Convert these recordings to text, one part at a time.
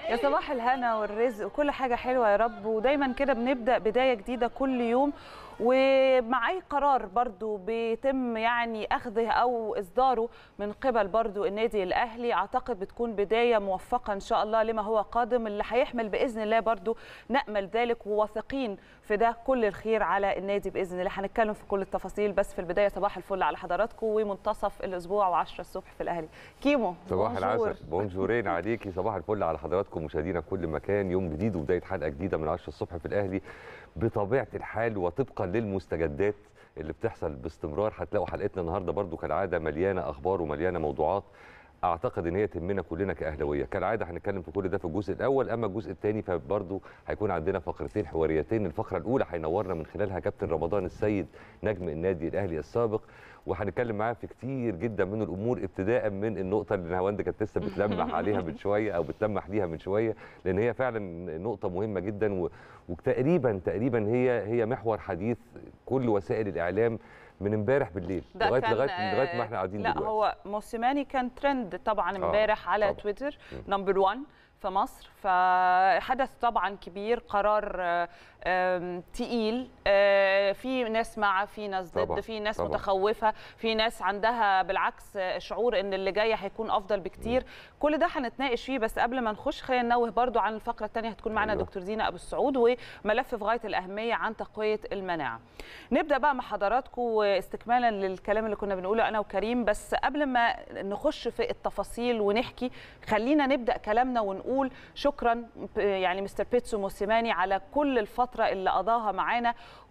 يا صباح الهنا والرزق وكل حاجة حلوة يا رب ودايما كده بنبدأ بداية جديدة كل يوم ومع أي قرار برضو بيتم يعني أخذه أو إصداره من قبل برضو النادي الأهلي أعتقد بتكون بداية موفقة إن شاء الله لما هو قادم اللي هيحمل بإذن الله برضو نأمل ذلك وواثقين في ده كل الخير على النادي بإذن الله هنتكلم في كل التفاصيل بس في البداية صباح الفل على حضراتكم ومنتصف الأسبوع و10 الصبح في الأهلي كيمو صباح بونجور. العسل بونجورين عليكي صباح الفل على حضراتكم مشاهدينا في كل مكان يوم جديد وبدايه حلقه جديده من 10 الصبح في الاهلي بطبيعه الحال وطبقا للمستجدات اللي بتحصل باستمرار هتلاقوا حلقتنا النهارده برضو كالعاده مليانه اخبار ومليانه موضوعات اعتقد ان هي تهمنا كلنا كاهلاويه كالعاده هنتكلم في كل ده في الجزء الاول اما الجزء الثاني فبرضه هيكون عندنا فقرتين حواريتين الفقره الاولى هينورنا من خلالها كابتن رمضان السيد نجم النادي الاهلي السابق وهنتكلم معاه في كتير جدا من الامور ابتداء من النقطه اللي نهاوند كانت لسه بتلمح عليها من شويه او بتلمح ليها من شويه لان هي فعلا نقطه مهمه جدا و... وتقريبا تقريبا هي هي محور حديث كل وسائل الاعلام من امبارح بالليل ده لغايه كان، لغايه لغايه ما آه، احنا قاعدين لا دلوقتي هو موسيماني كان ترند طبعا امبارح على طبعاً. تويتر م. نمبر 1 في مصر فحدث طبعا كبير قرار آه، آم، تقيل آه، في ناس مع في ناس ضد طبعاً، في ناس طبعاً. متخوفه في ناس عندها بالعكس آه، شعور ان اللي جاي هيكون افضل بكتير كل ده هنتناقش فيه بس قبل ما نخش خلينا ننوه برضو عن الفقره الثانيه هتكون معنا أيوة. دكتور دينا ابو السعود وملف في غايه الاهميه عن تقويه المناعه نبدا بقى مع حضراتكم استكمالا للكلام اللي كنا بنقوله انا وكريم بس قبل ما نخش في التفاصيل ونحكي خلينا نبدا كلامنا ونقول شكرا يعني مستر بيتسو موسيماني على كل الفتره اللي قضاها معانا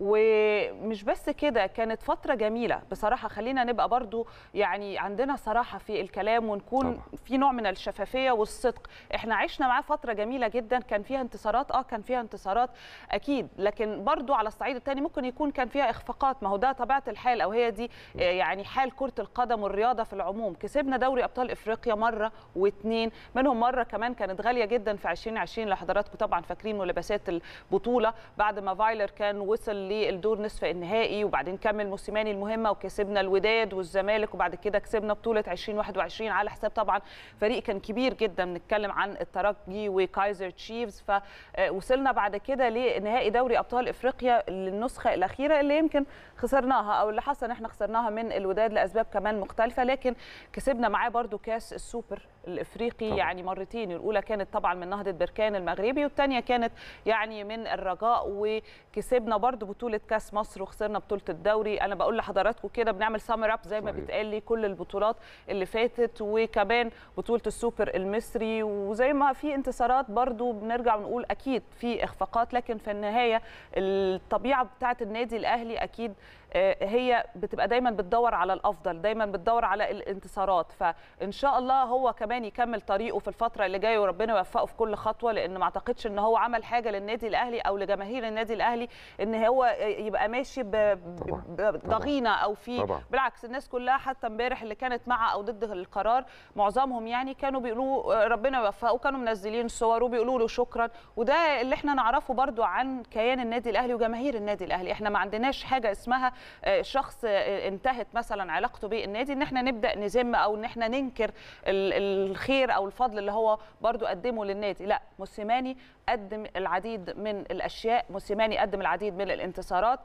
ومش بس كده كانت فتره جميله بصراحه خلينا نبقى برضو يعني عندنا صراحه في الكلام ونكون طبعاً. في نوع من الشفافيه والصدق احنا عشنا معاه فتره جميله جدا كان فيها انتصارات اه كان فيها انتصارات اكيد لكن برضو على الصعيد الثاني ممكن يكون كان فيها اخفاقات ما هو ده طبيعه الحال او هي دي آه، يعني حال كره القدم والرياضه في العموم كسبنا دوري ابطال افريقيا مره واثنين منهم مره كمان كانت غاليه جدا في 2020 اللي حضراتكم طبعا فاكرين ملابسات البطوله بعد ما فايلر كان وصل للدور نصف النهائي وبعدين كمل موسيماني المهمه وكسبنا الوداد والزمالك وبعد كده كسبنا بطوله 2021 على حساب طبعا فريق كان كبير جدا بنتكلم عن الترجي وكايزر تشيفز فوصلنا بعد كده لنهائي دوري ابطال افريقيا للنسخه الاخيره اللي يمكن خسرناها او اللي حصل ان احنا خسرناها من الوداد لاسباب كمان مختلفه لكن كسبنا معاه برضو كاس السوبر الافريقي طبعاً. يعني مرتين الاولى كانت طبعا من نهضه بركان المغربي والثانيه كانت يعني من الرجاء وكسبنا برضو بطوله كاس مصر وخسرنا بطوله الدوري انا بقول لحضراتكم كده بنعمل سامر اب زي ما صحيح. بيتقال لي كل البطولات اللي فاتت وكمان بطوله السوبر المصري وزي ما في انتصارات برضو بنرجع ونقول اكيد في اخفاقات لكن في النهايه الطبيعه بتاعه النادي الاهلي اكيد آه، هي بتبقى دايما بتدور على الافضل دايما بتدور على الانتصارات فان شاء الله هو كمان يكمل طريقه في الفتره اللي جايه وربنا يوفقه في كل خطوه لان ما اعتقدش ان هو عمل حاجه للنادي الاهلي او لجماهير النادي الاهلي ان هو يبقى ماشي ب- طبعاً، ب- بضغينه او في طبعاً. بالعكس الناس كلها حتى امبارح اللي كانت مع او ضد القرار معظمهم يعني كانوا بيقولوا آه، ربنا يوفقه وكانوا منزلين صور وبيقولوا له شكرا وده اللي احنا نعرفه برضو عن كيان النادي الاهلي وجماهير النادي الاهلي احنا ما عندناش حاجه اسمها آه، شخص آه، انتهت مثلا علاقته بالنادي ان احنا نبدا نذم او ان احنا ننكر ال- الخير او الفضل اللي هو برضو قدمه للنادي لا موسيماني قدم العديد من الاشياء موسيماني قدم العديد من الانتصارات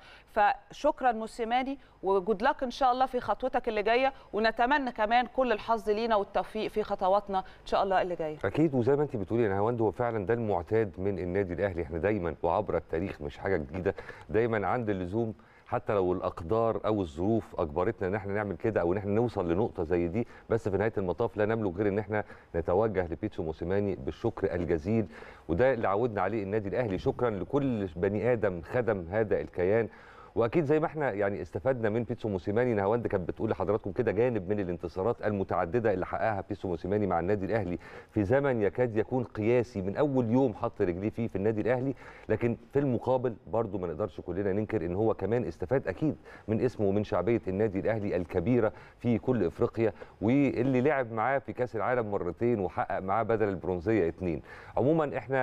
فشكرا موسيماني وجود لك ان شاء الله في خطوتك اللي جايه ونتمنى كمان كل الحظ لينا والتوفيق في خطواتنا ان شاء الله اللي جايه اكيد وزي ما انت بتقولي يا نهاوند هو فعلا ده المعتاد من النادي الاهلي احنا دايما وعبر التاريخ مش حاجه جديده دايما عند اللزوم حتى لو الاقدار او الظروف اجبرتنا ان احنا نعمل كده او ان احنا نوصل لنقطه زي دي بس في نهايه المطاف لا نملك غير ان احنا نتوجه لبيتسو موسيماني بالشكر الجزيل وده اللي عودنا عليه النادي الاهلي شكرا لكل بني ادم خدم هذا الكيان واكيد زي ما احنا يعني استفدنا من بيتسو موسيماني نهاوند كانت بتقول لحضراتكم كده جانب من الانتصارات المتعدده اللي حققها بيتسو موسيماني مع النادي الاهلي في زمن يكاد يكون قياسي من اول يوم حط رجليه فيه في النادي الاهلي لكن في المقابل برضو ما نقدرش كلنا ننكر ان هو كمان استفاد اكيد من اسمه ومن شعبيه النادي الاهلي الكبيره في كل افريقيا واللي لعب معاه في كاس العالم مرتين وحقق معاه بدل البرونزيه اتنين عموما احنا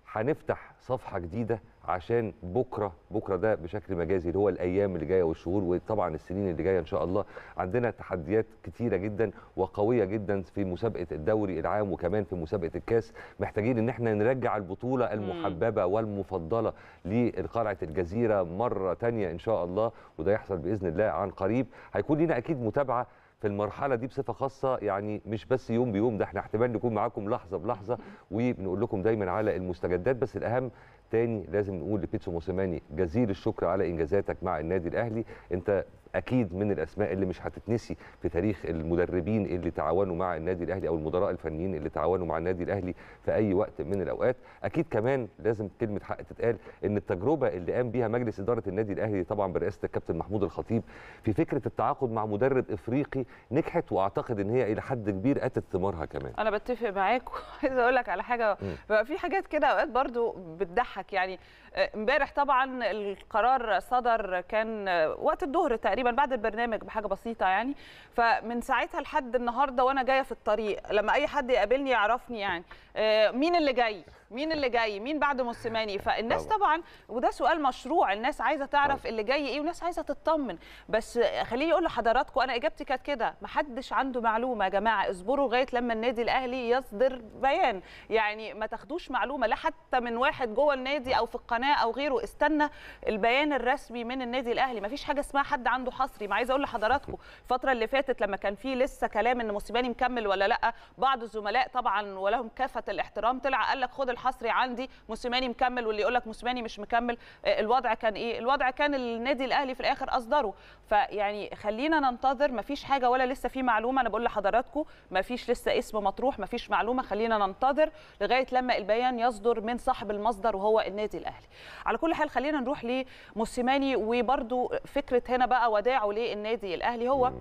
هنفتح صفحه جديده عشان بكره بكره ده بشكل مجازي اللي هو الايام اللي جايه والشهور وطبعا السنين اللي جايه ان شاء الله عندنا تحديات كتيره جدا وقويه جدا في مسابقه الدوري العام وكمان في مسابقه الكاس محتاجين ان احنا نرجع البطوله المحببه والمفضله لقلعه الجزيره مره تانية ان شاء الله وده يحصل باذن الله عن قريب هيكون لنا اكيد متابعه في المرحله دي بصفه خاصه يعني مش بس يوم بيوم ده احنا احتمال نكون معاكم لحظه بلحظه وبنقول لكم دايما على المستجدات بس الاهم تاني لازم نقول لبيتسو موسيماني جزيل الشكر على انجازاتك مع النادي الاهلي انت اكيد من الاسماء اللي مش هتتنسي في تاريخ المدربين اللي تعاونوا مع النادي الاهلي او المدراء الفنيين اللي تعاونوا مع النادي الاهلي في اي وقت من الاوقات اكيد كمان لازم كلمه حق تتقال ان التجربه اللي قام بيها مجلس اداره النادي الاهلي طبعا برئاسه الكابتن محمود الخطيب في فكره التعاقد مع مدرب افريقي نجحت واعتقد ان هي الى حد كبير اتت ثمارها كمان انا بتفق معاك وعايزه اقول لك على حاجه بقى في حاجات كده اوقات برضو بتضحك يعني امبارح طبعا القرار صدر كان وقت الظهر تقريبا بعد البرنامج بحاجه بسيطه يعني فمن ساعتها لحد النهارده وانا جايه في الطريق لما اي حد يقابلني يعرفني يعني مين اللي جاي مين اللي جاي مين بعد موسيماني فالناس طبعا وده سؤال مشروع الناس عايزه تعرف اللي جاي ايه والناس عايزه تطمن بس خليني اقول لحضراتكم انا اجابتي كانت كده ما حدش عنده معلومه يا جماعه اصبروا لغايه لما النادي الاهلي يصدر بيان يعني ما تاخدوش معلومه لا حتى من واحد جوه النادي او في القناه او غيره استنى البيان الرسمي من النادي الاهلي ما فيش حاجه اسمها حد عنده حصري ما عايزه اقول لحضراتكم الفتره اللي فاتت لما كان في لسه كلام ان موسيماني مكمل ولا لا بعض الزملاء طبعا ولهم كافه الاحترام طلع قال لك خد الحصري عندي موسيماني مكمل واللي يقول لك موسيماني مش مكمل الوضع كان ايه الوضع كان النادي الاهلي في الاخر اصدره فيعني خلينا ننتظر ما فيش حاجه ولا لسه في معلومه انا بقول لحضراتكم ما فيش لسه اسم مطروح ما فيش معلومه خلينا ننتظر لغايه لما البيان يصدر من صاحب المصدر وهو النادي الاهلي على كل حال خلينا نروح لموسيماني وبرده فكره هنا بقى وداعه للنادي الاهلي هو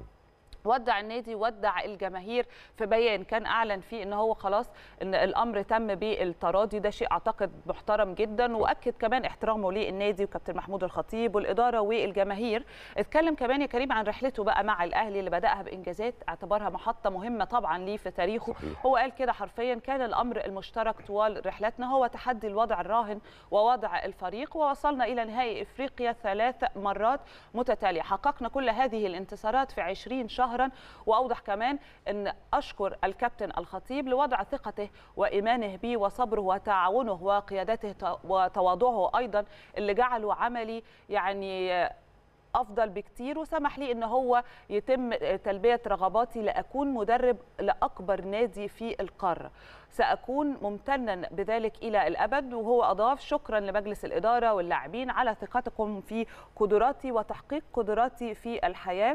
ودع النادي ودع الجماهير في بيان كان اعلن فيه ان هو خلاص ان الامر تم بالتراضي ده شيء اعتقد محترم جدا واكد كمان احترامه للنادي وكابتن محمود الخطيب والاداره والجماهير اتكلم كمان يا كريم عن رحلته بقى مع الاهلي اللي بداها بانجازات اعتبرها محطه مهمه طبعا ليه في تاريخه صحيح. هو قال كده حرفيا كان الامر المشترك طوال رحلتنا هو تحدي الوضع الراهن ووضع الفريق ووصلنا الى نهائي افريقيا ثلاث مرات متتاليه حققنا كل هذه الانتصارات في 20 شهر شهرا واوضح كمان ان اشكر الكابتن الخطيب لوضع ثقته وايمانه بي وصبره وتعاونه وقيادته وتواضعه ايضا اللي جعله عملي يعني افضل بكتير وسمح لي ان هو يتم تلبيه رغباتي لاكون مدرب لاكبر نادي في القاره ساكون ممتنا بذلك الى الابد وهو اضاف شكرا لمجلس الاداره واللاعبين على ثقتكم في قدراتي وتحقيق قدراتي في الحياه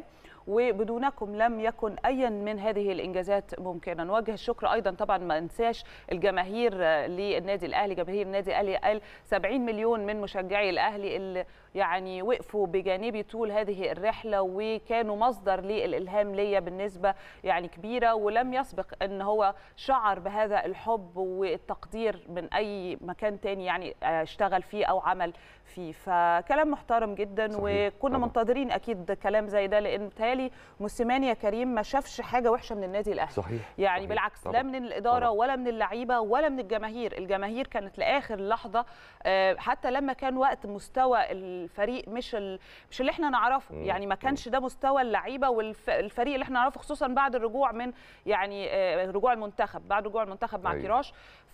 وبدونكم لم يكن اي من هذه الانجازات ممكنا نوجه الشكر ايضا طبعا ما انساش الجماهير للنادي الاهلي جماهير النادي الاهلي قال 70 مليون من مشجعي الاهلي اللي يعني وقفوا بجانبي طول هذه الرحله وكانوا مصدر للالهام ليا بالنسبه يعني كبيره ولم يسبق ان هو شعر بهذا الحب والتقدير من اي مكان تاني يعني اشتغل فيه او عمل فيه فكلام محترم جدا صحيح. وكنا طبعا. منتظرين اكيد كلام زي ده لان بتهيألي موسيماني يا كريم ما شافش حاجه وحشه من النادي الاهلي صحيح يعني صحيح. بالعكس طبعا. لا من الاداره طبعا. ولا من اللعيبه ولا من الجماهير الجماهير كانت لاخر لحظه آه، حتى لما كان وقت مستوى الفريق مش ال... مش اللي احنا نعرفه مم. يعني ما كانش ده مستوى اللعيبه والفريق اللي احنا نعرفه خصوصا بعد الرجوع من يعني آه، رجوع المنتخب بعد رجوع المنتخب مع أيوة. كيراش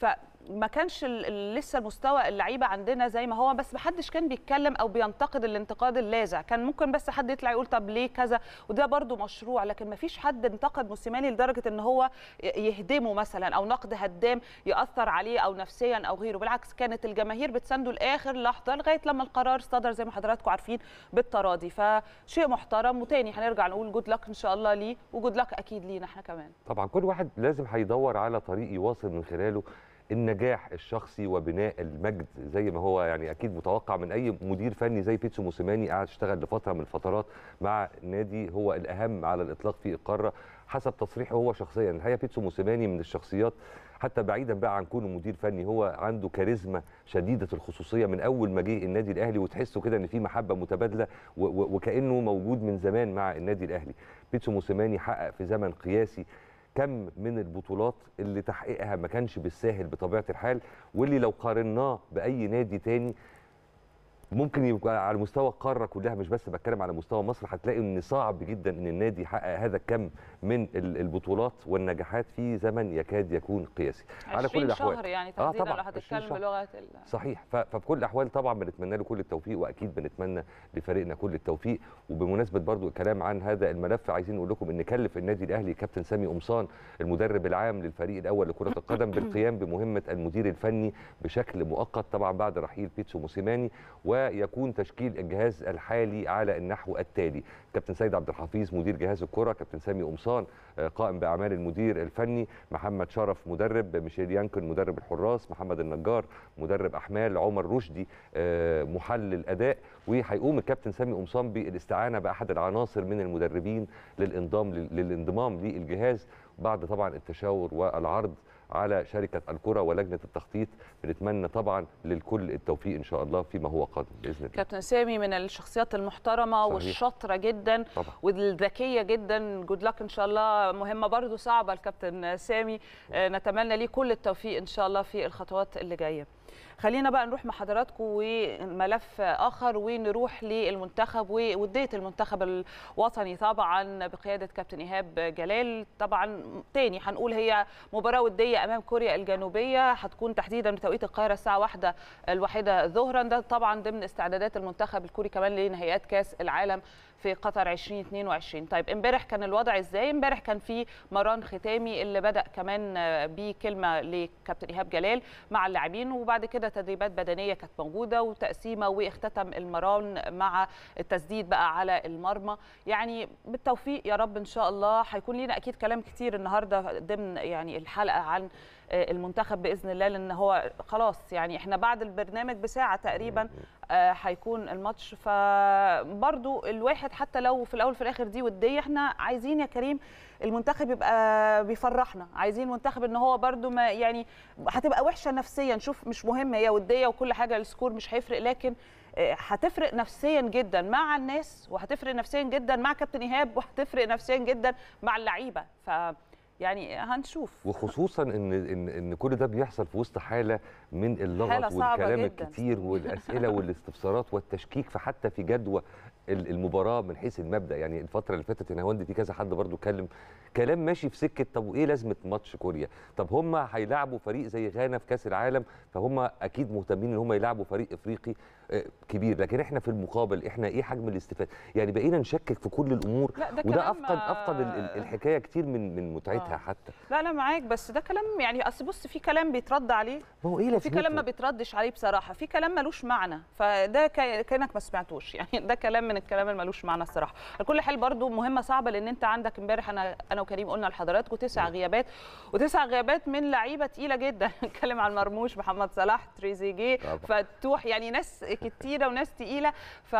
فما كانش ال- ال- لسه مستوى اللعيبه عندنا زي ما هو بس ما حدش كان بيتكلم او بينتقد الانتقاد اللاذع كان ممكن بس حد يطلع يقول طب ليه كذا وده برضو مشروع لكن ما فيش حد انتقد موسيماني لدرجه ان هو ي- يهدمه مثلا او نقد هدام ياثر عليه او نفسيا او غيره بالعكس كانت الجماهير بتسانده لاخر لحظه لغايه لما القرار صدر زي ما حضراتكم عارفين بالتراضي فشيء محترم وتاني هنرجع نقول جود لك ان شاء الله ليه وجود لك اكيد لينا احنا كمان طبعا كل واحد لازم هيدور على طريق يواصل من خلاله النجاح الشخصي وبناء المجد زي ما هو يعني اكيد متوقع من اي مدير فني زي بيتسو موسيماني قاعد اشتغل لفتره من الفترات مع نادي هو الاهم على الاطلاق في القاره حسب تصريحه هو شخصيا الحقيقه بيتسو موسيماني من الشخصيات حتى بعيدا بقى عن كونه مدير فني هو عنده كاريزما شديده الخصوصيه من اول ما جه النادي الاهلي وتحسه كده ان في محبه متبادله و- و- وكانه موجود من زمان مع النادي الاهلي بيتسو موسيماني حقق في زمن قياسي كم من البطولات اللي تحقيقها ما كانش بالساهل بطبيعه الحال واللي لو قارناه باي نادي تاني ممكن يبقى على مستوى القاره كلها مش بس بتكلم على مستوى مصر هتلاقي ان صعب جدا ان النادي يحقق هذا الكم من ال- البطولات والنجاحات في زمن يكاد يكون قياسي على كل 20 الاحوال شهر يعني آه تحديدا طبعاً، لو 20 هتتكلم شهر. بلغه ال- صحيح ف- فبكل الاحوال طبعا بنتمنى له كل التوفيق واكيد بنتمنى لفريقنا كل التوفيق وبمناسبه برضو الكلام عن هذا الملف عايزين نقول لكم ان كلف النادي الاهلي كابتن سامي قمصان المدرب العام للفريق الاول لكره القدم بالقيام بمهمه المدير الفني بشكل مؤقت طبعا بعد رحيل بيتسو موسيماني ويكون تشكيل الجهاز الحالي على النحو التالي كابتن سيد عبد الحفيظ مدير جهاز الكره كابتن سامي قمصان آه، قائم باعمال المدير الفني محمد شرف مدرب ميشيل يانكن مدرب الحراس محمد النجار مدرب احمال عمر رشدي آه، محلل اداء وهيقوم الكابتن سامي قمصان بالاستعانه باحد العناصر من المدربين للانضام للانضمام للجهاز بعد طبعا التشاور والعرض على شركه الكره ولجنه التخطيط بنتمنى طبعا للكل التوفيق ان شاء الله فيما هو قادم باذن الله كابتن سامي من الشخصيات المحترمه صحيح. والشاطره جدا طبعا والذكيه جدا جود لك ان شاء الله مهمه برضو صعبه الكابتن سامي آه، نتمنى ليه كل التوفيق ان شاء الله في الخطوات اللي جايه خلينا بقى نروح مع حضراتكم وملف اخر ونروح للمنتخب ووديه المنتخب الوطني طبعا بقياده كابتن ايهاب جلال طبعا تاني هنقول هي مباراه وديه امام كوريا الجنوبيه هتكون تحديدا بتوقيت القاهره الساعه واحدة الواحده ظهرا ده طبعا ضمن استعدادات المنتخب الكوري كمان لنهائيات كاس العالم في قطر 2022 طيب امبارح كان الوضع ازاي امبارح كان في مران ختامي اللي بدا كمان آه، بكلمه لكابتن ايهاب جلال مع اللاعبين وبعد كده تدريبات بدنيه كانت موجوده وتقسيمه واختتم المران مع التسديد بقى على المرمى يعني بالتوفيق يا رب ان شاء الله هيكون لينا اكيد كلام كتير النهارده ضمن يعني الحلقه عن آه، المنتخب باذن الله لان هو خلاص يعني احنا بعد البرنامج بساعه تقريبا آه، هيكون الماتش فبرضو الواحد حتى لو في الاول في الاخر دي وديه احنا عايزين يا كريم المنتخب يبقى بيفرحنا عايزين المنتخب ان هو برضو ما يعني هتبقى وحشه نفسيا شوف مش مهم هي وديه وكل حاجه السكور مش هيفرق لكن آه، هتفرق نفسيا جدا مع الناس وهتفرق نفسيا جدا مع كابتن ايهاب وهتفرق نفسيا جدا مع اللعيبه ف يعني هنشوف وخصوصا ان ان ان كل ده بيحصل في وسط حاله من حالة اللغط صعبة والكلام جداً. الكتير والاسئله والاستفسارات والتشكيك فحتى في جدوى ال- المباراه من حيث المبدا يعني الفتره اللي فاتت هنا هوند في كذا حد برضو اتكلم كلام ماشي في سكه طب وايه لازمه ماتش كوريا طب هم هيلاعبوا فريق زي غانا في كاس العالم فهم اكيد مهتمين ان هم يلاعبوا فريق افريقي آه، كبير لكن احنا في المقابل احنا ايه حجم الاستفاده يعني بقينا نشكك في كل الامور لا ده وده كلام، افقد افقد ال- ال- آه، الحكايه كتير من من متعتها آه. حتى لا لا معاك بس ده كلام يعني اصل بص في كلام بيترد عليه ما هو ايه وفي لازمته؟ كلام ما بيتردش عليه بصراحه في كلام ملوش معنى فده كا- كانك ما سمعتوش يعني ده كلام من الكلام اللي ملوش معنى الصراحه على كل حال برضو مهمه صعبه لان انت عندك امبارح انا انا وكريم قلنا لحضراتكم تسع غيابات وتسع غيابات من لعيبه تقيله جدا نتكلم عن مرموش محمد صلاح تريزيجيه طبعا. فتوح يعني ناس كتيره وناس تقيله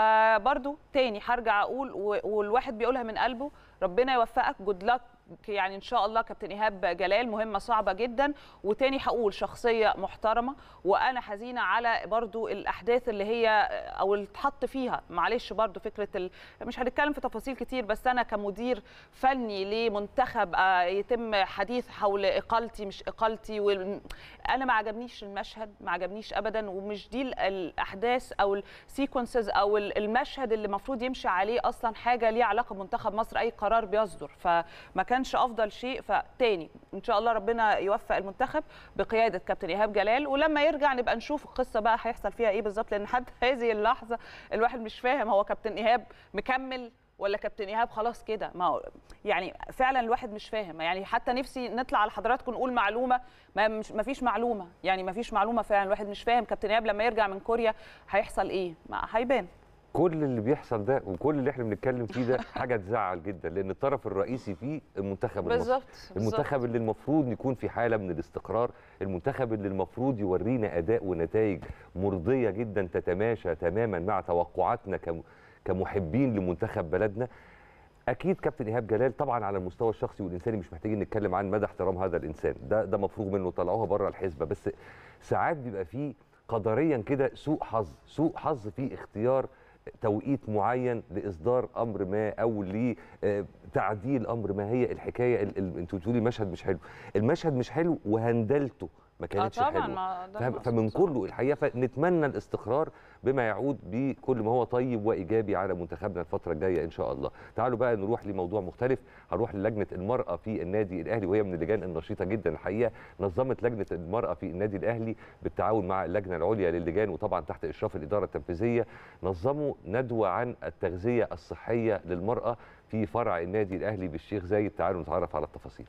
فبرضو تاني هرجع اقول و- والواحد بيقولها من قلبه ربنا يوفقك جود لك يعني ان شاء الله كابتن ايهاب جلال مهمه صعبه جدا وتاني هقول شخصيه محترمه وانا حزينه على برضو الاحداث اللي هي او اللي اتحط فيها معلش برضو فكره ال... مش هنتكلم في تفاصيل كتير بس انا كمدير فني لمنتخب آه، يتم حديث حول اقالتي مش اقالتي وال... انا ما عجبنيش المشهد ما عجبنيش ابدا ومش دي ال- الاحداث او السيكونسز او ال- المشهد اللي المفروض يمشي عليه اصلا حاجه ليها علاقه بمنتخب مصر اي قرار بيصدر فما كانش افضل شيء فتاني ان شاء الله ربنا يوفق المنتخب بقياده كابتن ايهاب جلال ولما يرجع نبقى نشوف القصه بقى هيحصل فيها ايه بالظبط لان حتى هذه اللحظه الواحد مش فاهم هو كابتن ايهاب مكمل ولا كابتن ايهاب خلاص كده ما هو يعني فعلا الواحد مش فاهم يعني حتى نفسي نطلع على حضراتكم نقول معلومه ما مش ما فيش معلومه يعني ما فيش معلومه فعلا الواحد مش فاهم كابتن ايهاب لما يرجع من كوريا هيحصل ايه ما هيبان كل اللي بيحصل ده وكل اللي احنا بنتكلم فيه ده حاجه تزعل جدا لان الطرف الرئيسي فيه المنتخب المصري بالظبط بالظبط. المنتخب اللي المفروض يكون في حاله من الاستقرار المنتخب اللي المفروض يورينا اداء ونتائج مرضيه جدا تتماشى تماما مع توقعاتنا كم- كمحبين لمنتخب بلدنا اكيد كابتن ايهاب جلال طبعا على المستوى الشخصي والانساني مش محتاجين نتكلم عن مدى احترام هذا الانسان ده ده مفروغ منه طلعوها بره الحسبه بس ساعات بيبقى فيه قدريا كده سوء حظ سوء حظ في اختيار توقيت معين لاصدار امر ما او لتعديل امر ما هي الحكايه ال- ال- انتوا بتقولي المشهد مش حلو المشهد مش حلو وهندلته ما كانتش طبعاً، حلوه ما ده فاهم؟ المقصود، فمن صح. كله الحقيقه فنتمنى الاستقرار بما يعود بكل ما هو طيب وايجابي على منتخبنا الفتره الجايه ان شاء الله تعالوا بقى نروح لموضوع مختلف هنروح للجنه المراه في النادي الاهلي وهي من اللجان النشيطه جدا الحقيقه نظمت لجنه المراه في النادي الاهلي بالتعاون مع اللجنه العليا للجان وطبعا تحت اشراف الاداره التنفيذيه نظموا ندوه عن التغذيه الصحيه للمراه في فرع النادي الاهلي بالشيخ زايد تعالوا نتعرف على التفاصيل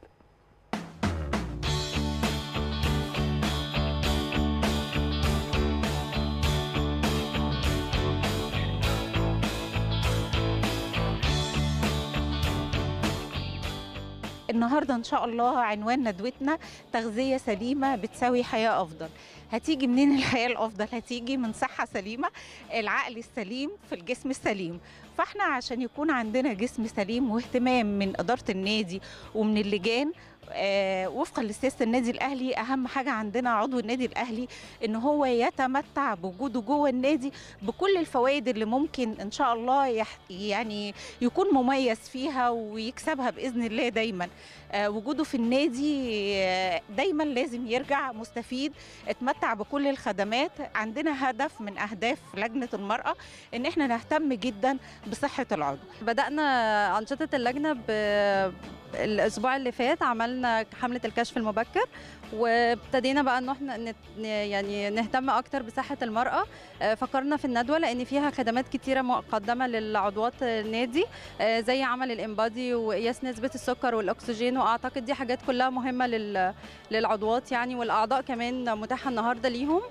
النهارده ان شاء الله عنوان ندوتنا تغذيه سليمه بتساوي حياه افضل هتيجي منين الحياه الافضل هتيجي من صحه سليمه العقل السليم في الجسم السليم فاحنا عشان يكون عندنا جسم سليم واهتمام من اداره النادي ومن اللجان آه وفقا لسياسه النادي الاهلي اهم حاجه عندنا عضو النادي الاهلي ان هو يتمتع بوجوده جوه النادي بكل الفوائد اللي ممكن ان شاء الله يح يعني يكون مميز فيها ويكسبها باذن الله دايما آه وجوده في النادي آه دايما لازم يرجع مستفيد اتمتع بكل الخدمات عندنا هدف من اهداف لجنه المراه ان احنا نهتم جدا بصحه العضو بدأنا أنشطة اللجنة ب- الأسبوع اللي فات عملنا حملة الكشف المبكر وابتدينا بقى انه احنا نت يعني نهتم اكتر بصحه المراه آه، فكرنا في الندوه لان فيها خدمات كتيره مقدمه للعضوات النادي آه، زي عمل الانبادي وقياس نسبه السكر والاكسجين واعتقد دي حاجات كلها مهمه لل- للعضوات يعني والاعضاء كمان متاحه النهارده ليهم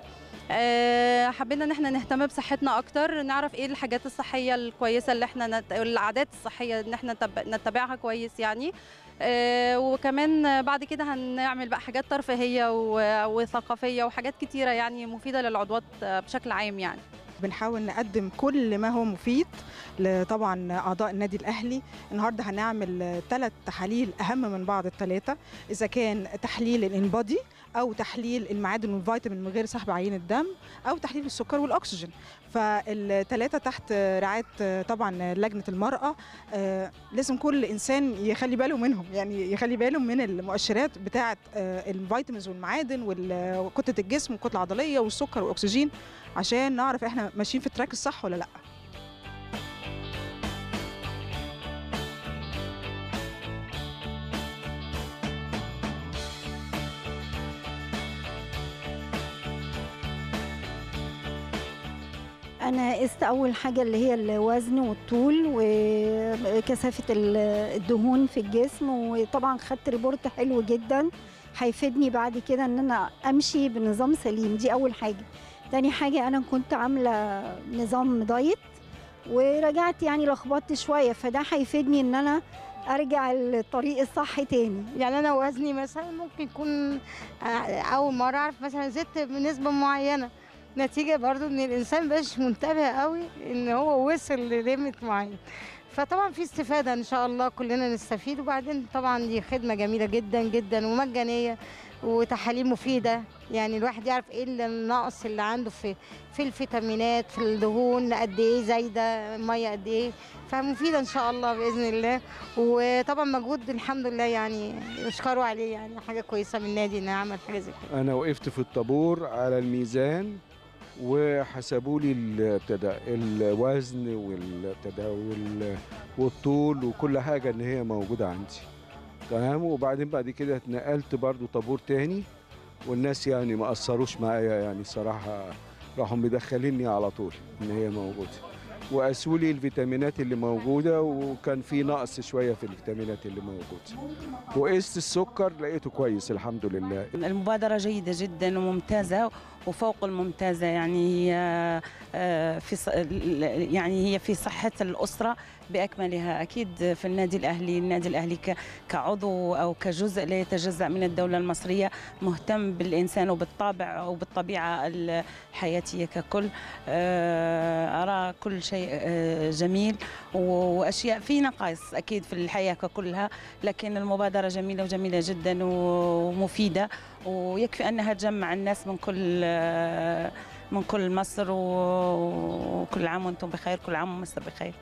آه، حبينا ان احنا نهتم بصحتنا اكتر نعرف ايه الحاجات الصحيه الكويسه اللي احنا نت... العادات الصحيه ان احنا نتب... نتبعها كويس يعني آه، وكمان بعد كده هنعمل بقى حاجات ترفيهيه و- وثقافيه وحاجات كتيره يعني مفيده للعضوات آه، بشكل عام يعني بنحاول نقدم كل ما هو مفيد ل- طبعا اعضاء النادي الاهلي النهارده هنعمل ثلاث تحاليل اهم من بعض الثلاثه اذا كان تحليل الانبادي او تحليل المعادن والفيتامين من غير سحب عينه دم او تحليل السكر والاكسجين فالثلاثه تحت رعايه طبعا لجنه المراه آه، لازم كل انسان يخلي باله منهم يعني يخلي باله من المؤشرات بتاعه آه، الفيتامينز والمعادن وال- وكتله الجسم والكتله العضليه والسكر والاكسجين عشان نعرف احنا ماشيين في التراك الصح ولا لا انا قست اول حاجه اللي هي الوزن والطول وكثافه ال- الدهون في الجسم وطبعا خدت ريبورت حلو جدا هيفيدني بعد كده ان انا امشي بنظام سليم دي اول حاجه تاني حاجه انا كنت عامله نظام دايت ورجعت يعني لخبطت شويه فده هيفيدني ان انا ارجع الطريق الصح تاني يعني انا وزني مثلا ممكن يكون آه، اول مره اعرف مثلا زدت بنسبه معينه نتيجه برضو ان الانسان مبقاش منتبه قوي ان هو وصل لليميت معين فطبعا في استفاده ان شاء الله كلنا نستفيد وبعدين طبعا دي خدمه جميله جدا جدا ومجانيه وتحاليل مفيده يعني الواحد يعرف ايه اللي النقص اللي عنده في في الفيتامينات في الدهون قد ايه زايده الميه قد ايه فمفيده ان شاء الله باذن الله وطبعا مجهود الحمد لله يعني يشكروا عليه يعني حاجه كويسه من النادي انه عمل حاجه زي كده انا وقفت في الطابور على الميزان وحسبوا لي ابتدى الوزن والابتدى وال- والطول وكل حاجه ان هي موجوده عندي تمام وبعدين بعد كده اتنقلت برضو طابور تاني والناس يعني ما قصروش معايا يعني صراحه راحوا مدخليني على طول ان هي موجوده وقاسوا لي الفيتامينات اللي موجوده وكان في نقص شويه في الفيتامينات اللي موجوده وقست السكر لقيته كويس الحمد لله المبادرة جيدة جدا وممتازة وفوق الممتازة يعني هي آه، في ص- يعني هي في صحة الأسرة بأكملها أكيد في النادي الأهلي النادي الأهلي ك- كعضو أو كجزء لا يتجزأ من الدولة المصرية مهتم بالإنسان وبالطابع وبالطبيعة الحياتية ككل آه، أرى كل شيء آه، جميل و- وأشياء في نقائص أكيد في الحياة ككلها لكن المبادرة جميلة وجميلة جدا ومفيدة ويكفي أنها تجمع الناس من كل من كل مصر و- وكل عام وانتم بخير كل عام ومصر بخير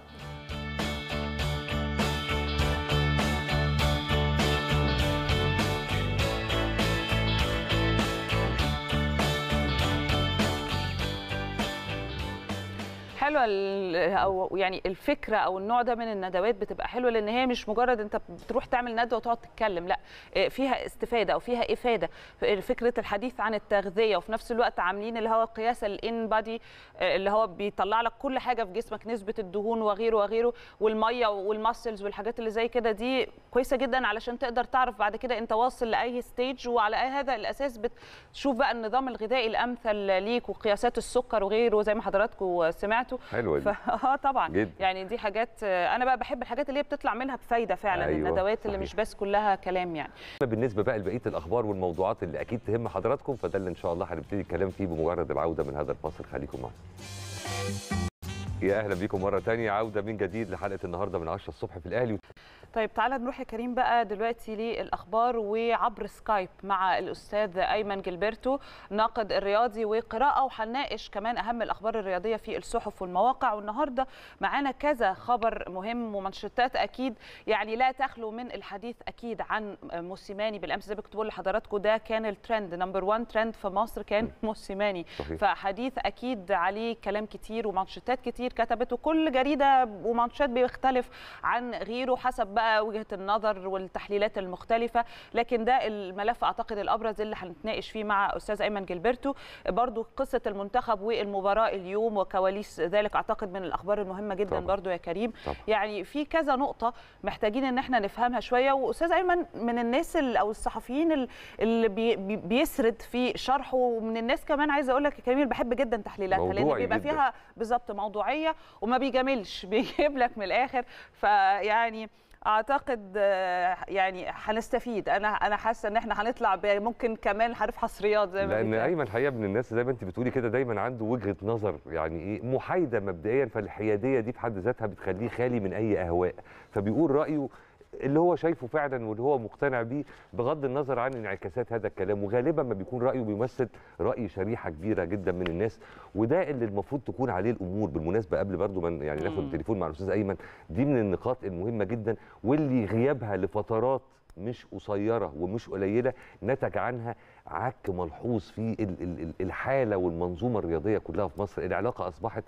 حلوه ال- او يعني الفكره او النوع ده من الندوات بتبقى حلوه لان هي مش مجرد انت بتروح تعمل ندوه وتقعد تتكلم لا إيه، فيها استفاده او فيها افاده فكره الحديث عن التغذيه وفي نفس الوقت عاملين اللي هو قياس الان بادي اللي هو بيطلع لك كل حاجه في جسمك نسبه الدهون وغيره وغيره والميه والماسلز والحاجات اللي زي كده دي كويسه جدا علشان تقدر تعرف بعد كده انت واصل لاي ستيج وعلى اي هذا الاساس بتشوف بقى النظام الغذائي الامثل ليك وقياسات السكر وغيره زي ما حضراتكم سمعتوا حلوه دي ف... اه طبعا جدا. يعني دي حاجات آه، انا بقى بحب الحاجات اللي هي بتطلع منها بفايده فعلا أيوة، أيوة الندوات اللي صحيح. مش بس كلها كلام يعني بالنسبه بقى لبقيه الاخبار والموضوعات اللي اكيد تهم حضراتكم فده اللي ان شاء الله هنبتدي الكلام فيه بمجرد العوده من هذا الفاصل خليكم معنا يا اهلا بيكم مره تانية عوده من جديد لحلقه النهارده من 10 الصبح في الاهلي طيب تعالى نروح يا كريم بقى دلوقتي للاخبار وعبر سكايب مع الاستاذ ايمن جilberto ناقد الرياضي وقراءه وهنناقش كمان اهم الاخبار الرياضيه في الصحف والمواقع والنهارده معانا كذا خبر مهم ومنشطات اكيد يعني لا تخلو من الحديث اكيد عن موسيماني بالامس زي ما كنت بقول لحضراتكم ده كان الترند نمبر 1 ترند في مصر كان موسيماني صحيح. فحديث اكيد عليه كلام كتير ومانشيتات كتير كتبته كل جريده ومانشيت بيختلف عن غيره حسب بقى وجهه النظر والتحليلات المختلفه لكن ده الملف اعتقد الابرز اللي هنتناقش فيه مع استاذ ايمن جilberto برضو قصه المنتخب والمباراه اليوم وكواليس ذلك اعتقد من الاخبار المهمه جدا طبعاً. برضو يا كريم طبعاً. يعني في كذا نقطه محتاجين ان احنا نفهمها شويه واستاذ ايمن من الناس ال- او الصحفيين ال- اللي بي بي- بيسرد في شرحه ومن الناس كمان عايزه اقول لك يا كريم اللي بحب جدا تحليلاتها لان موضوعي بيبقى جداً. فيها بالظبط موضوعيه وما بيجاملش بيجيب لك من الاخر فيعني اعتقد آه، يعني هنستفيد انا انا حاسه ان احنا هنطلع ب- ممكن كمان عارف حصريات زي ما لان بيتقال. ايمن الحقيقه من الناس زي ما انت بتقولي كده دايما عنده وجهه نظر يعني ايه محايده مبدئيا فالحياديه دي في حد ذاتها بتخليه خالي من اي اهواء فبيقول رايه اللي هو شايفه فعلا واللي هو مقتنع بيه بغض النظر عن انعكاسات هذا الكلام وغالبا ما بيكون رايه بيمثل راي شريحه كبيره جدا من الناس وده اللي المفروض تكون عليه الامور بالمناسبه قبل برضو من يعني ناخد مم. التليفون مع الاستاذ ايمن دي من النقاط المهمه جدا واللي غيابها لفترات مش قصيره ومش قليله نتج عنها عك ملحوظ في ال- ال- ال- الحاله والمنظومه الرياضيه كلها في مصر العلاقه اصبحت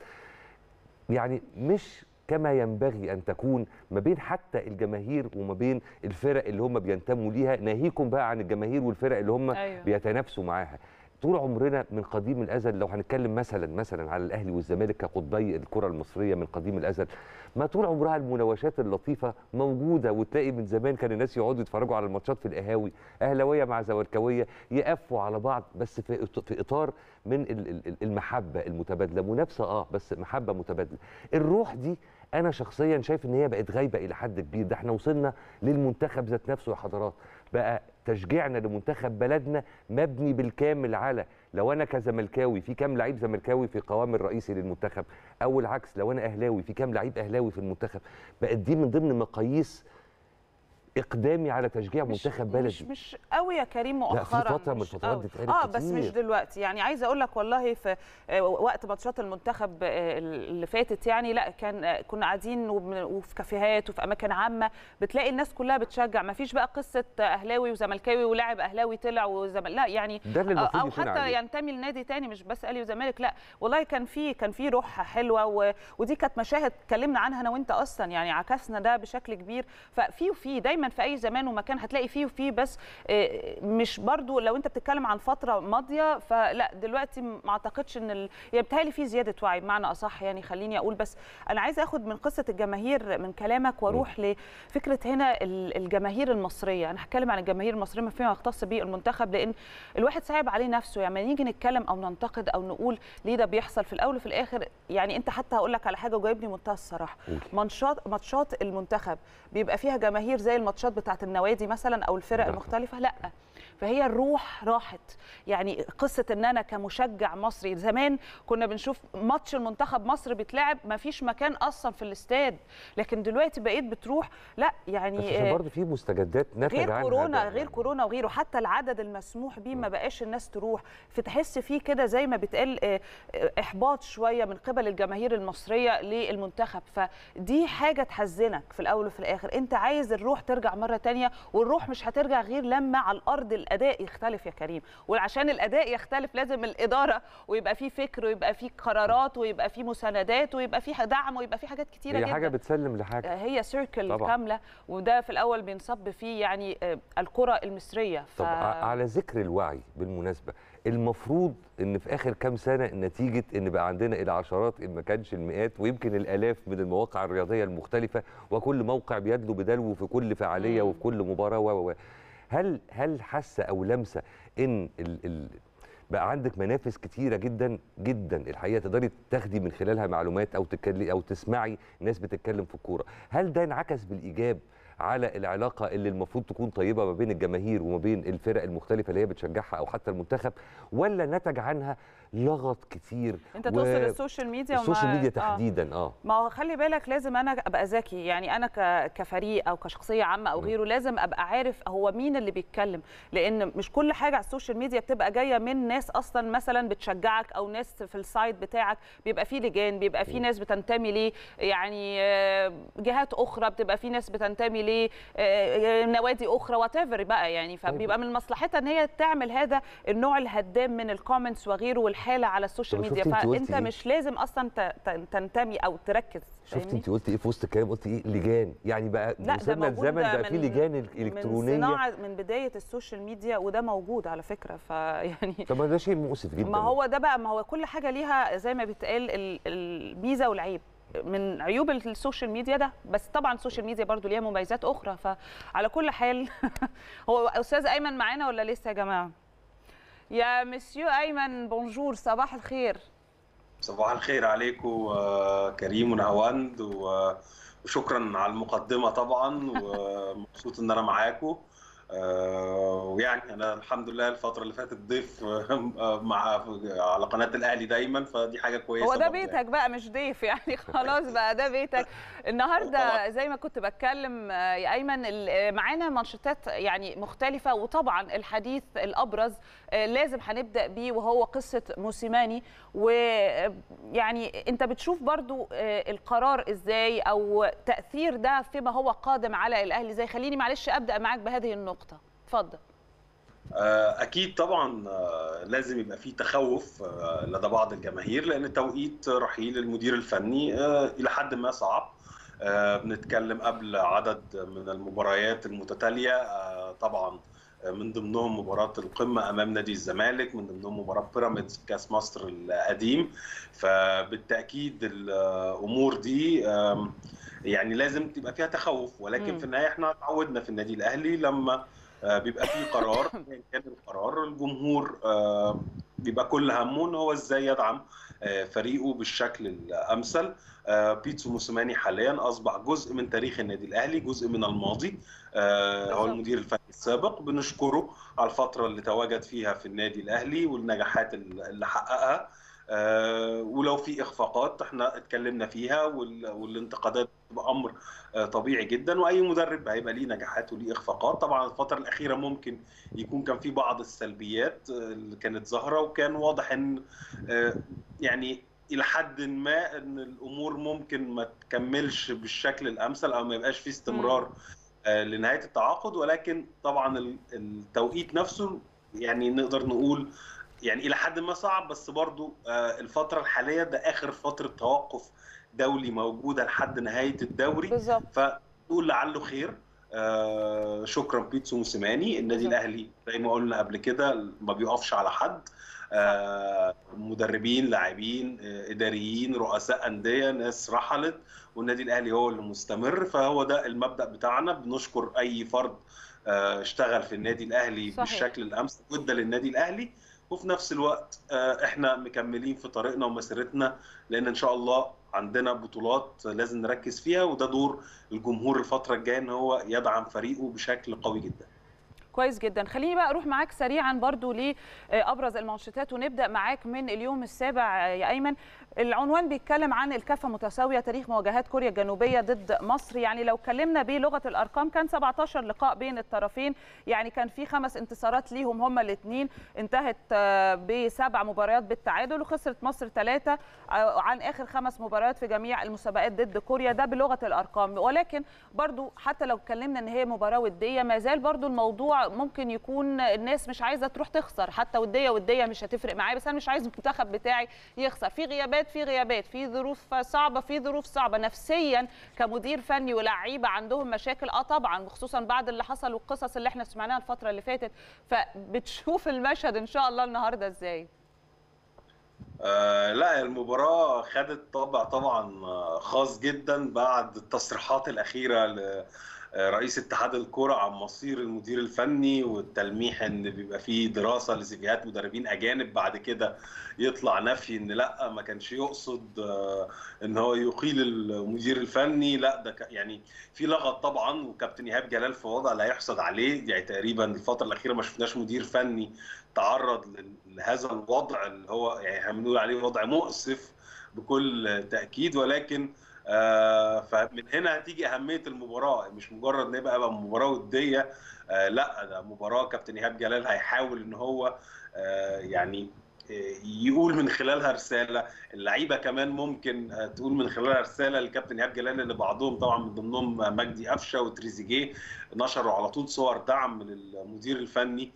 يعني مش كما ينبغي ان تكون ما بين حتى الجماهير وما بين الفرق اللي هم بينتموا ليها ناهيكم بقى عن الجماهير والفرق اللي هم أيوة. بيتنافسوا معاها طول عمرنا من قديم الازل لو هنتكلم مثلا مثلا على الاهلي والزمالك كقطبي الكره المصريه من قديم الازل ما طول عمرها المناوشات اللطيفه موجوده وتلاقي من زمان كان الناس يقعدوا يتفرجوا على الماتشات في القهاوي اهلاويه مع زملكاويه يقفوا على بعض بس في إط- في اطار من ال- ال- المحبه المتبادله منافسه اه بس محبه متبادله الروح دي انا شخصيا شايف ان هي بقت غايبه الى حد كبير ده احنا وصلنا للمنتخب ذات نفسه يا حضرات بقى تشجيعنا لمنتخب بلدنا مبني بالكامل على لو انا كزملكاوي في كام لعيب زملكاوي في قوام الرئيسي للمنتخب او العكس لو انا اهلاوي في كام لعيب اهلاوي في المنتخب بقت دي من ضمن مقاييس اقدامي على تشجيع مش- منتخب بلدي مش مش قوي يا كريم لا، في مؤخرا فترة من مش الفترات قوي. دي اتقالت اه بس مش كتير. دلوقتي يعني عايزه اقول لك والله في آه، وقت ماتشات المنتخب آه، اللي فاتت يعني لا كان آه، كنا قاعدين وبن- وفي كافيهات وفي اماكن عامه بتلاقي الناس كلها بتشجع ما فيش بقى قصه اهلاوي وزملكاوي ولاعب اهلاوي طلع وزمل لا يعني ده اللي المفروض او يكون حتى عليه. ينتمي لنادي تاني مش بس اهلي وزمالك لا والله كان في كان في روح حلوه و... ودي كانت مشاهد اتكلمنا عنها انا وانت اصلا يعني عكسنا ده بشكل كبير ففي وفي دايما في اي زمان ومكان هتلاقي فيه وفي بس آه، مش برضو لو انت بتتكلم عن فتره ماضيه فلا دلوقتي ما اعتقدش ان ال... يعني بتهيألي في زياده وعي بمعنى اصح يعني خليني اقول بس انا عايزه اخد من قصه الجماهير من كلامك واروح لفكره هنا ال- الجماهير المصريه انا هتكلم عن الجماهير المصريه فيما يختص بالمنتخب لان الواحد صعب عليه نفسه يعني لما نيجي نتكلم او ننتقد او نقول ليه ده بيحصل في الاول وفي الاخر يعني انت حتى هقول لك على حاجه وجايبني منتهى الصراحه قولي. ماتشات ماتشات المنتخب بيبقى فيها جماهير زي الماتشات بتاعه النوادي مثلا او الفرق لا. المختلفه لا فهي الروح راحت يعني قصه ان انا كمشجع مصري زمان كنا بنشوف ماتش المنتخب مصر بيتلعب ما فيش مكان اصلا في الاستاد لكن دلوقتي بقيت بتروح لا يعني بس عشان برضه في مستجدات نتج غير عنها كورونا ده غير يعني. كورونا وغيره حتى العدد المسموح بيه ما بقاش الناس تروح فتحس فيه كده زي ما بيتقال آه، آه، احباط شويه من قبل الجماهير المصريه للمنتخب فدي حاجه تحزنك في الاول وفي الاخر انت عايز الروح ترجع مره تانية والروح مش هترجع غير لما على الارض الاداء يختلف يا كريم وعشان الاداء يختلف لازم الاداره ويبقى فيه فكر ويبقى فيه قرارات ويبقى فيه مساندات ويبقى فيه دعم ويبقى فيه حاجات كتيره هي جدا حاجه بتسلم لحاجه هي سيركل طبعاً. كامله وده في الاول بينصب فيه يعني آه، الكره المصريه ف... طب ع- على ذكر الوعي بالمناسبه المفروض ان في اخر كام سنه نتيجه ان بقى عندنا العشرات ان ما كانش المئات ويمكن الالاف من المواقع الرياضيه المختلفه وكل موقع بيدلو بدلو في كل فعاليه مم. وفي كل مباراه و و و. هل هل حاسه او لامسه ان ال ال بقى عندك منافس كتيره جدا جدا الحقيقه تقدري تاخدي من خلالها معلومات او تتكلمي او تسمعي ناس بتتكلم في الكوره هل ده انعكس بالايجاب على العلاقه اللي المفروض تكون طيبه ما بين الجماهير وما بين الفرق المختلفه اللي هي بتشجعها او حتى المنتخب ولا نتج عنها لغط كتير انت تقصد السوشيال ميديا وما- السوشيال ميديا آه. تحديدا اه ما هو خلي بالك لازم انا ابقى ذكي يعني انا ك- كفريق او كشخصيه عامه او م. غيره لازم ابقى عارف هو مين اللي بيتكلم لان مش كل حاجه على السوشيال ميديا بتبقى جايه من ناس اصلا مثلا بتشجعك او ناس في السايت بتاعك بيبقى في لجان بيبقى في م. ناس بتنتمي ليه يعني آه، جهات اخرى بتبقى في ناس بتنتمي ليه آه، نوادي اخرى وات بقى يعني فبيبقى من مصلحتها ان هي تعمل هذا النوع الهدام من الكومنتس وغيره والحاله على السوشيال طب ميديا شفتي انت قلتي فانت إيه؟ مش لازم اصلا ت- ت- تنتمي او تركز شفت فاهمني؟ انت قلت ايه في وسط الكلام قلت ايه لجان يعني بقى لا ده وصلنا موجود الزمن ده بقى في من- لجان من الكترونيه صناعه من بدايه السوشيال ميديا وده موجود على فكره فيعني طب ما ده شيء مؤسف جدا ما هو ده بقى ما هو كل حاجه ليها زي ما بيتقال ال- الميزه والعيب من عيوب السوشيال ميديا ده بس طبعا السوشيال ميديا برضو ليها مميزات اخرى فعلى كل حال هو استاذ ايمن معانا ولا لسه يا جماعه يا مسيو ايمن بونجور صباح الخير صباح الخير عليكم آه، كريم ونهاوند و- وشكرا على المقدمة طبعا ومبسوط ان انا معاكم آه، ويعني انا الحمد لله الفترة اللي فاتت ضيف آه، مع على قناة الاهلي دايما فدي حاجة كويسة هو ده برضه يعني. بيتك بقى مش ضيف يعني خلاص بقى ده بيتك النهارده طبعاً. زي ما كنت بتكلم آه، يا ايمن ال- آه، معانا منشطات يعني مختلفه وطبعا الحديث الابرز آه، لازم هنبدا بيه وهو قصه موسيماني ويعني انت بتشوف برضو آه، القرار ازاي او تاثير ده فيما هو قادم على الاهلي ازاي خليني معلش ابدا معاك بهذه النقطه اتفضل آه، اكيد طبعا آه، لازم يبقى في تخوف آه، لدى بعض الجماهير لان توقيت رحيل المدير الفني آه، الى حد ما صعب آه، بنتكلم قبل عدد من المباريات المتتاليه آه، طبعا آه، من ضمنهم مباراه القمه امام نادي الزمالك من ضمنهم مباراه بيراميدز في كاس مصر القديم فبالتاكيد الامور دي آم، يعني لازم تبقى فيها تخوف ولكن مم. في النهايه احنا اتعودنا في النادي الاهلي لما آه، بيبقى في قرار ايا كان القرار الجمهور آه، بيبقى كل همه ان هو ازاي يدعم آه، فريقه بالشكل الامثل آه، بيتسو موسيماني حاليا اصبح جزء من تاريخ النادي الاهلي جزء من الماضي آه، هو بالظبط. المدير الفني السابق بنشكره على الفتره اللي تواجد فيها في النادي الاهلي والنجاحات اللي حققها آه، ولو في اخفاقات احنا اتكلمنا فيها وال- والانتقادات بتبقى امر آه، طبيعي جدا واي مدرب هيبقى ليه نجاحات وليه اخفاقات طبعا الفتره الاخيره ممكن يكون كان في بعض السلبيات آه، اللي كانت ظاهره وكان واضح ان آه، يعني الى حد ما ان الامور ممكن ما تكملش بالشكل الامثل او ما يبقاش في استمرار آه، لنهايه التعاقد ولكن طبعا ال- التوقيت نفسه يعني نقدر نقول يعني الى حد ما صعب بس برضو آه، الفتره الحاليه ده اخر فتره توقف دولي موجوده لحد نهايه الدوري بالظبط فنقول لعله خير آه شكرا بيتسو موسيماني النادي بالظبط. الاهلي زي ما قلنا قبل كده ما بيقفش على حد آه مدربين لاعبين آه اداريين رؤساء انديه ناس رحلت والنادي الاهلي هو اللي مستمر فهو ده المبدا بتاعنا بنشكر اي فرد آه اشتغل في النادي الاهلي صحيح. بالشكل الامثل وادى للنادي الاهلي وفي نفس الوقت آه احنا مكملين في طريقنا ومسيرتنا لان ان شاء الله عندنا بطولات لازم نركز فيها وده دور الجمهور الفتره الجايه ان هو يدعم فريقه بشكل قوي جدا كويس جدا خليني بقى اروح معاك سريعا برضو لابرز المانشيتات ونبدا معاك من اليوم السابع يا ايمن العنوان بيتكلم عن الكفه متساويه تاريخ مواجهات كوريا الجنوبيه ضد مصر يعني لو اتكلمنا بلغه الارقام كان 17 لقاء بين الطرفين يعني كان في خمس انتصارات ليهم هما الاثنين انتهت بسبع مباريات بالتعادل وخسرت مصر ثلاثه عن اخر خمس مباريات في جميع المسابقات ضد كوريا ده بلغه الارقام ولكن برضو حتى لو اتكلمنا ان هي مباراه وديه ما زال برضو الموضوع ممكن يكون الناس مش عايزه تروح تخسر حتى وديه وديه مش هتفرق معايا بس انا مش عايز المنتخب بتاعي يخسر في غيابات في غيابات في ظروف صعبه في ظروف صعبه نفسيا كمدير فني ولاعيبه عندهم مشاكل اه طبعا خصوصا بعد اللي حصل والقصص اللي احنا سمعناها الفتره اللي فاتت فبتشوف المشهد ان شاء الله النهارده ازاي آه لا المباراة خدت طابع طبعا خاص جدا بعد التصريحات الأخيرة لرئيس اتحاد الكرة عن مصير المدير الفني والتلميح ان بيبقى فيه دراسة لسيفيهات مدربين أجانب بعد كده يطلع نفي ان لا ما كانش يقصد ان هو يقيل المدير الفني لا ده يعني في لغط طبعا وكابتن ايهاب جلال في وضع لا يحسد عليه يعني تقريبا الفترة الأخيرة ما شفناش مدير فني تعرض لهذا الوضع اللي هو يعني بنقول عليه وضع مؤسف بكل تاكيد ولكن آه فمن هنا هتيجي اهميه المباراه مش مجرد ان يبقى بقى مباراه وديه آه لا ده مباراه كابتن ايهاب جلال هيحاول ان هو آه يعني يقول من خلالها رساله اللعيبه كمان ممكن تقول من خلالها رساله للكابتن ايهاب جلال ان بعضهم طبعا من ضمنهم مجدي قفشه وتريزيجيه نشروا على طول صور دعم للمدير الفني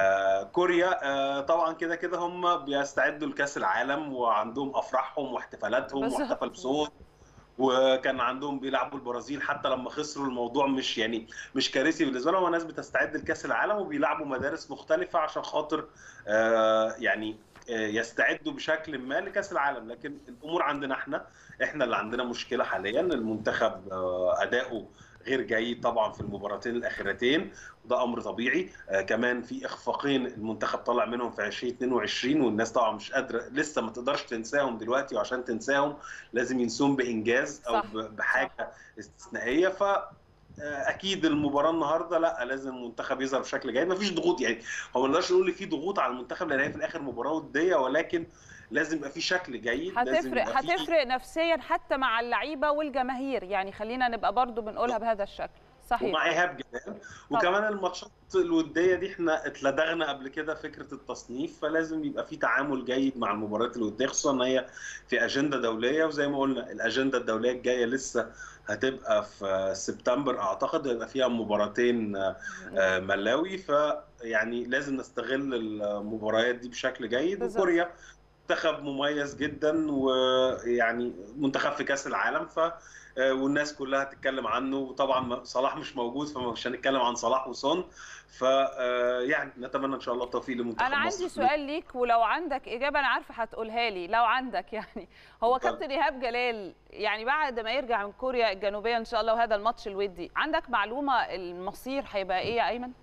كوريا طبعا كده كده هم بيستعدوا لكاس العالم وعندهم افراحهم واحتفالاتهم واحتفل بصوت وكان عندهم بيلعبوا البرازيل حتى لما خسروا الموضوع مش يعني مش كارثي بالنسبه لهم الناس بتستعد لكاس العالم وبيلعبوا مدارس مختلفه عشان خاطر يعني يستعدوا بشكل ما لكاس العالم لكن الامور عندنا احنا احنا اللي عندنا مشكله حاليا المنتخب اداؤه غير جيد طبعا في المباراتين الاخيرتين وده امر طبيعي آه كمان في اخفاقين المنتخب طلع منهم في 2022 والناس طبعا مش قادره لسه ما تقدرش تنساهم دلوقتي وعشان تنساهم لازم ينسون بانجاز او صح. بحاجه استثنائيه ف اكيد المباراه النهارده لا لازم المنتخب يظهر بشكل جيد مفيش ضغوط يعني هو ما نقدرش نقول في ضغوط على المنتخب لان هي في الاخر مباراه وديه ولكن لازم يبقى في شكل جيد لازم هتفرق يبقى في- هتفرق نفسيا حتى مع اللعيبه والجماهير يعني خلينا نبقى برضو بنقولها بهذا الشكل صحيح ومع ايهاب جلال وكمان الماتشات الوديه دي احنا اتلدغنا قبل كده فكره التصنيف فلازم يبقى في تعامل جيد مع المباريات الوديه خصوصا ان هي في اجنده دوليه وزي ما قلنا الاجنده الدوليه الجايه لسه هتبقى في سبتمبر اعتقد هيبقى فيها مباراتين آه، ملاوي فيعني لازم نستغل المباريات دي بشكل جيد بالظبط. وكوريا منتخب مميز جدا ويعني منتخب في كاس العالم ف آه، والناس كلها تتكلم عنه وطبعا صلاح مش موجود فمش هنتكلم عن صلاح وسون ف آه، يعني نتمنى ان شاء الله التوفيق لمنتخب انا مصر عندي سؤال ليك ولو عندك اجابه انا عارفه هتقولها لي لو عندك يعني هو اتفضل. كابتن ايهاب جلال يعني بعد ما يرجع من كوريا الجنوبيه ان شاء الله وهذا الماتش الودي عندك معلومه المصير هيبقى ايه يا ايمن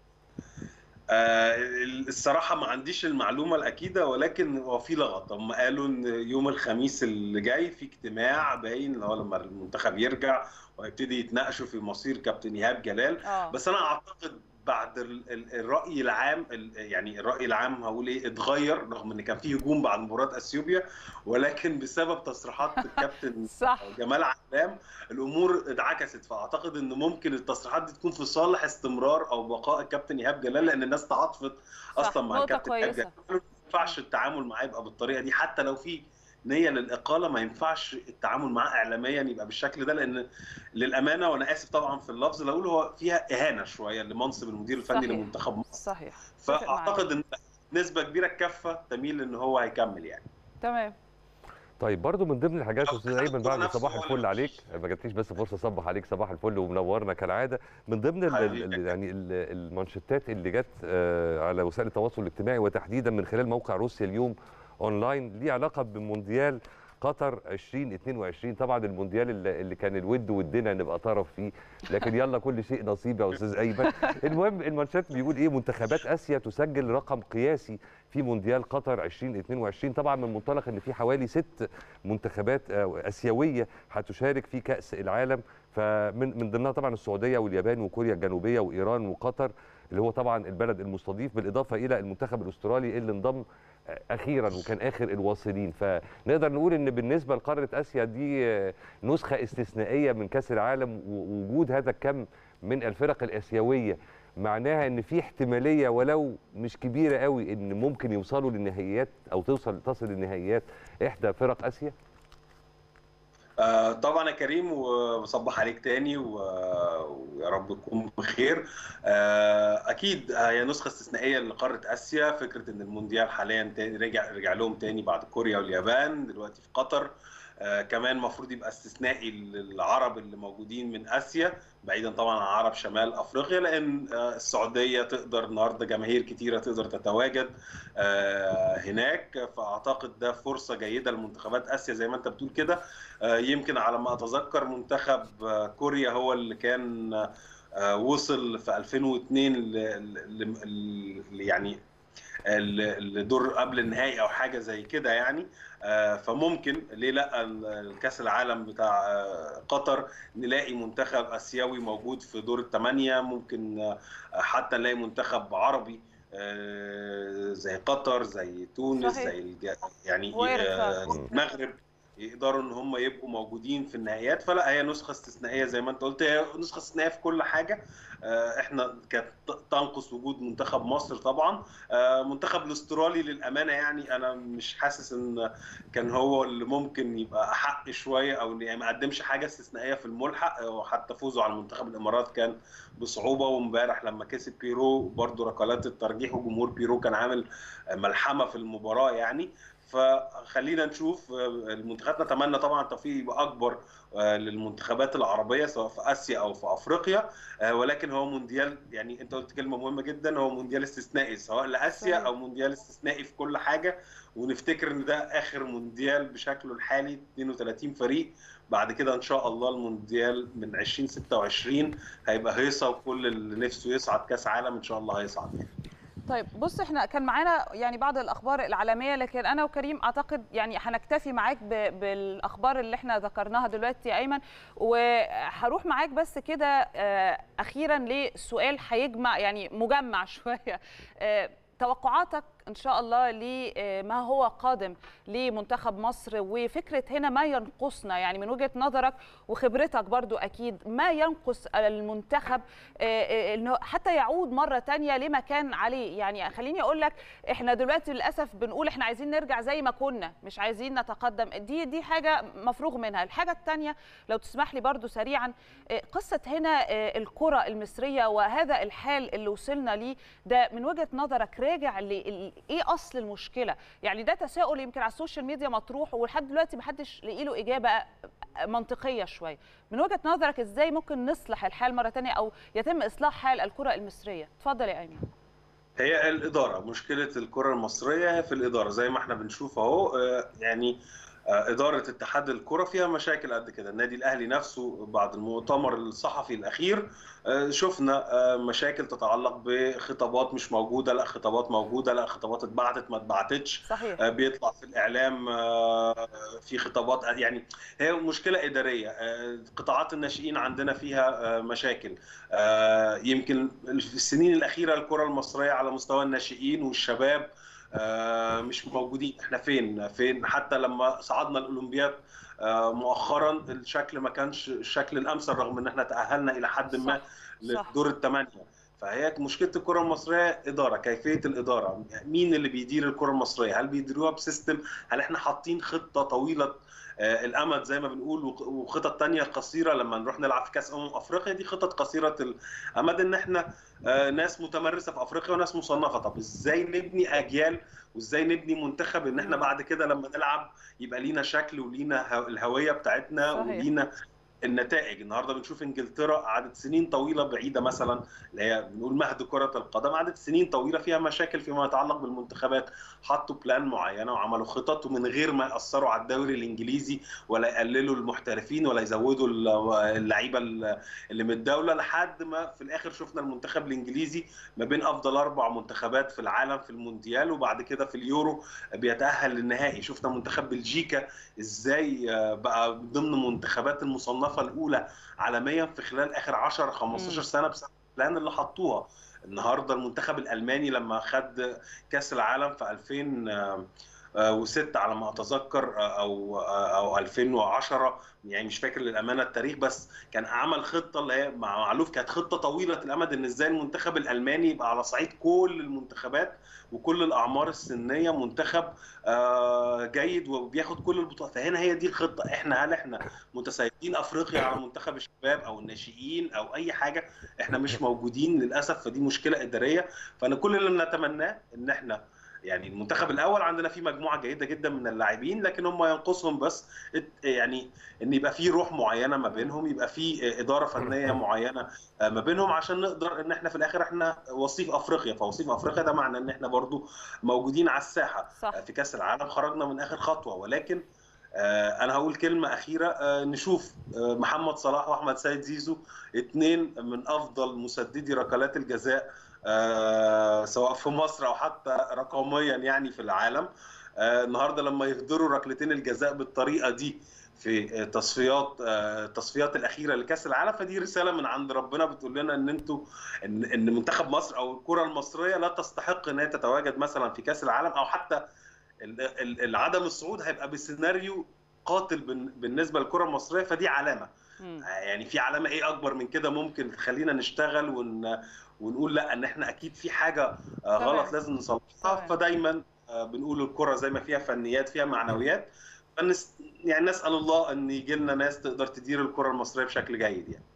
آه، الصراحه ما عنديش المعلومه الاكيده ولكن هو في لغط هم قالوا ان يوم الخميس اللي جاي في اجتماع باين اللي هو لما المنتخب يرجع وهيبتدي يتناقشوا في مصير كابتن ايهاب جلال اه بس انا اعتقد بعد ال- ال- الراي العام ال- يعني الراي العام هقول ايه اتغير رغم ان كان في هجوم بعد مباراه اثيوبيا ولكن بسبب تصريحات الكابتن صح جمال علام الامور اتعكست فاعتقد ان ممكن التصريحات دي تكون في صالح استمرار او بقاء الكابتن ايهاب جلال لان الناس تعاطفت صح، اصلا مع نقطة الكابتن ايهاب كويسة. جلال ما ينفعش التعامل معاه يبقى بالطريقه دي حتى لو في نيه للاقاله ما ينفعش التعامل معاه اعلاميا يبقى بالشكل ده لان للامانه وانا اسف طبعا في اللفظ اللي اقوله هو فيها اهانه شويه لمنصب المدير الفني صحيح. لمنتخب مصر صحيح اتفق معاك. فاعتقد ان نسبه كبيره الكفه تميل ان هو هيكمل يعني تمام طيب برضو من ضمن الحاجات لو استاذ كان ايمن الدكتور بعد نفسه صباح هو الفل اللي عليك ما جاتليش بس فرصه اصبح عليك صباح الفل ومنورنا كالعاده من ضمن ال- حبيبي. ال- يعني ال- المانشيتات اللي جت آه، على وسائل التواصل الاجتماعي وتحديدا من خلال موقع روسيا اليوم اونلاين ليه علاقه بمونديال قطر 2022 طبعا المونديال اللي اللي كان الود ودنا نبقى طرف فيه لكن يلا كل شيء نصيب يا استاذ ايمن المهم المانشات بيقول ايه منتخبات اسيا تسجل رقم قياسي في مونديال قطر 2022 طبعا من منطلق ان في حوالي ست منتخبات آه، اسيويه هتشارك في كاس العالم فمن من ضمنها طبعا السعوديه واليابان وكوريا الجنوبيه وايران وقطر اللي هو طبعا البلد المستضيف بالاضافه الى المنتخب الاسترالي اللي انضم اخيرا وكان اخر الواصلين فنقدر نقول ان بالنسبه لقاره اسيا دي نسخه استثنائيه من كاس العالم ووجود هذا الكم من الفرق الاسيويه معناها ان في احتماليه ولو مش كبيره قوي ان ممكن يوصلوا للنهائيات او توصل تصل للنهائيات احدى فرق اسيا آه طبعا يا كريم وبصبح عليك تاني ويا رب تكون بخير آه اكيد هي نسخه استثنائيه لقاره اسيا فكره ان المونديال حاليا تاني رجع رجع لهم تاني بعد كوريا واليابان دلوقتي في قطر آه كمان المفروض يبقى استثنائي للعرب اللي موجودين من اسيا بعيدا طبعا عن عرب شمال افريقيا لان آه السعوديه تقدر النهارده جماهير كتيره تقدر تتواجد آه هناك فاعتقد ده فرصه جيده لمنتخبات اسيا زي ما انت بتقول كده يمكن على ما اتذكر منتخب كوريا هو اللي كان وصل في 2002 ل يعني الدور قبل النهائي او حاجه زي كده يعني فممكن ليه لا الكاس العالم بتاع قطر نلاقي منتخب اسيوي موجود في دور الثمانيه ممكن حتى نلاقي منتخب عربي زي قطر زي تونس صحيح. زي الج... يعني وارد فعلا. المغرب يقدروا ان هم يبقوا موجودين في النهائيات فلا هي نسخه استثنائيه زي ما انت قلت هي نسخه استثنائيه في كل حاجه آه، احنا كانت تنقص وجود منتخب مصر طبعا آه، منتخب الاسترالي للامانه يعني انا مش حاسس ان كان هو اللي ممكن يبقى احق شويه او يعني ما قدمش حاجه استثنائيه في الملحق وحتى فوزه على منتخب الامارات كان بصعوبه وامبارح لما كسب بيرو برضه ركلات الترجيح وجمهور بيرو كان عامل ملحمه في المباراه يعني فخلينا نشوف المنتخبات نتمنى طبعا التوفيق يبقى اكبر للمنتخبات العربيه سواء في اسيا او في افريقيا ولكن هو مونديال يعني انت قلت كلمه مهمه جدا هو مونديال استثنائي سواء لاسيا او مونديال استثنائي في كل حاجه ونفتكر ان ده اخر مونديال بشكله الحالي 32 فريق بعد كده ان شاء الله المونديال من 2026 هيبقى هيصه وكل اللي نفسه يصعد كاس عالم ان شاء الله هيصعد يعني. طيب بص احنا كان معانا يعني بعض الاخبار العالميه لكن انا وكريم اعتقد يعني هنكتفي معاك بالاخبار اللي احنا ذكرناها دلوقتي يا ايمن وهروح معاك بس كده اخيرا لسؤال هيجمع يعني مجمع شويه توقعاتك ان شاء الله لما هو قادم لمنتخب مصر وفكره هنا ما ينقصنا يعني من وجهه نظرك وخبرتك برضو اكيد ما ينقص المنتخب انه حتى يعود مره تانية لما كان عليه يعني خليني اقول لك احنا دلوقتي للاسف بنقول احنا عايزين نرجع زي ما كنا مش عايزين نتقدم دي دي حاجه مفروغ منها الحاجه الثانيه لو تسمح لي برضو سريعا قصه هنا الكره المصريه وهذا الحال اللي وصلنا ليه ده من وجهه نظرك راجع ل ايه اصل المشكله يعني ده تساؤل يمكن على السوشيال ميديا مطروح ولحد دلوقتي ما حدش لاقي له اجابه منطقيه شويه من وجهه نظرك ازاي ممكن نصلح الحال مره ثانيه او يتم اصلاح حال الكره المصريه اتفضل يا ايمن هي الاداره مشكله الكره المصريه في الاداره زي ما احنا بنشوف اهو يعني إدارة اتحاد الكرة فيها مشاكل قد كده النادي الأهلي نفسه بعد المؤتمر الصحفي الأخير شفنا مشاكل تتعلق بخطابات مش موجودة لا خطابات موجودة لا خطابات اتبعتت ما اتبعتتش صحيح. بيطلع في الإعلام في خطابات يعني هي مشكلة إدارية قطاعات الناشئين عندنا فيها مشاكل يمكن في السنين الأخيرة الكرة المصرية على مستوى الناشئين والشباب آه مش موجودين احنا فين فين حتى لما صعدنا الاولمبياد آه مؤخرا الشكل ما كانش الشكل الامثل رغم ان احنا تاهلنا الى حد ما لدور الثمانيه فهي مشكله الكره المصريه اداره كيفيه الاداره مين اللي بيدير الكره المصريه هل بيديروها بسيستم هل احنا حاطين خطه طويله الامد زي ما بنقول وخطط تانية قصيره لما نروح نلعب في كاس امم افريقيا دي خطط قصيره الامد ان احنا ناس متمرسه في افريقيا وناس مصنفه طب ازاي نبني اجيال وازاي نبني منتخب ان احنا بعد كده لما نلعب يبقى لينا شكل ولينا الهويه بتاعتنا صحيح. ولينا النتائج النهارده بنشوف انجلترا قعدت سنين طويله بعيده مثلا اللي هي بنقول مهد كره القدم قعدت سنين طويله فيها مشاكل فيما يتعلق بالمنتخبات حطوا بلان معينه وعملوا خطط ومن غير ما ياثروا على الدوري الانجليزي ولا يقللوا المحترفين ولا يزودوا اللعيبه اللي من الدوله لحد ما في الاخر شفنا المنتخب الانجليزي ما بين افضل اربع منتخبات في العالم في المونديال وبعد كده في اليورو بيتاهل للنهائي شفنا منتخب بلجيكا ازاي بقى ضمن منتخبات المصنفه المصنفه الاولى عالميا في خلال اخر 10 15 سنه بسبب البلان اللي حطوها النهارده المنتخب الالماني لما خد كاس العالم في 2006 على ما اتذكر او او 2010 يعني مش فاكر للامانه التاريخ بس كان عمل خطه اللي هي مع معلوف كانت خطه طويله الامد ان ازاي المنتخب الالماني يبقى على صعيد كل المنتخبات وكل الاعمار السنيه منتخب آه، جيد وبياخد كل البطولات فهنا هي دي الخطه احنا هل احنا متسيدين افريقيا على منتخب الشباب او الناشئين او اي حاجه احنا مش موجودين للاسف فدي مشكله اداريه فانا كل اللي نتمناه ان احنا يعني المنتخب الاول عندنا فيه مجموعه جيده جدا من اللاعبين لكن هم ينقصهم بس ات- يعني ان يبقى فيه روح معينه ما بينهم يبقى فيه اداره فنيه معينه ما بينهم عشان نقدر ان احنا في الاخر احنا وصيف افريقيا فوصيف افريقيا ده معناه ان احنا برضو موجودين على الساحه صح. في كاس العالم خرجنا من اخر خطوه ولكن آه، انا هقول كلمه اخيره آه، نشوف آه، محمد صلاح واحمد سيد زيزو اثنين من افضل مسددي ركلات الجزاء آه، سواء في مصر او حتى رقميا يعني في العالم آه، النهارده لما يهدروا ركلتين الجزاء بالطريقه دي في آه، تصفيات آه، التصفيات الاخيره لكاس العالم فدي رساله من عند ربنا بتقول لنا ان انتوا ان ان منتخب مصر او الكره المصريه لا تستحق ان هي تتواجد مثلا في كاس العالم او حتى ال- ال- العدم الصعود هيبقى بسيناريو قاتل بن- بالنسبه للكره المصريه فدي علامه مم. يعني في علامه ايه اكبر من كده ممكن تخلينا نشتغل ون ونقول لا ان احنا اكيد في حاجه آه، تمام. غلط لازم نصلحها تمام. فدايما آه، بنقول الكره زي ما فيها فنيات فيها معنويات فنس يعني نسال الله ان يجي لنا ناس تقدر تدير الكره المصريه بشكل جيد يعني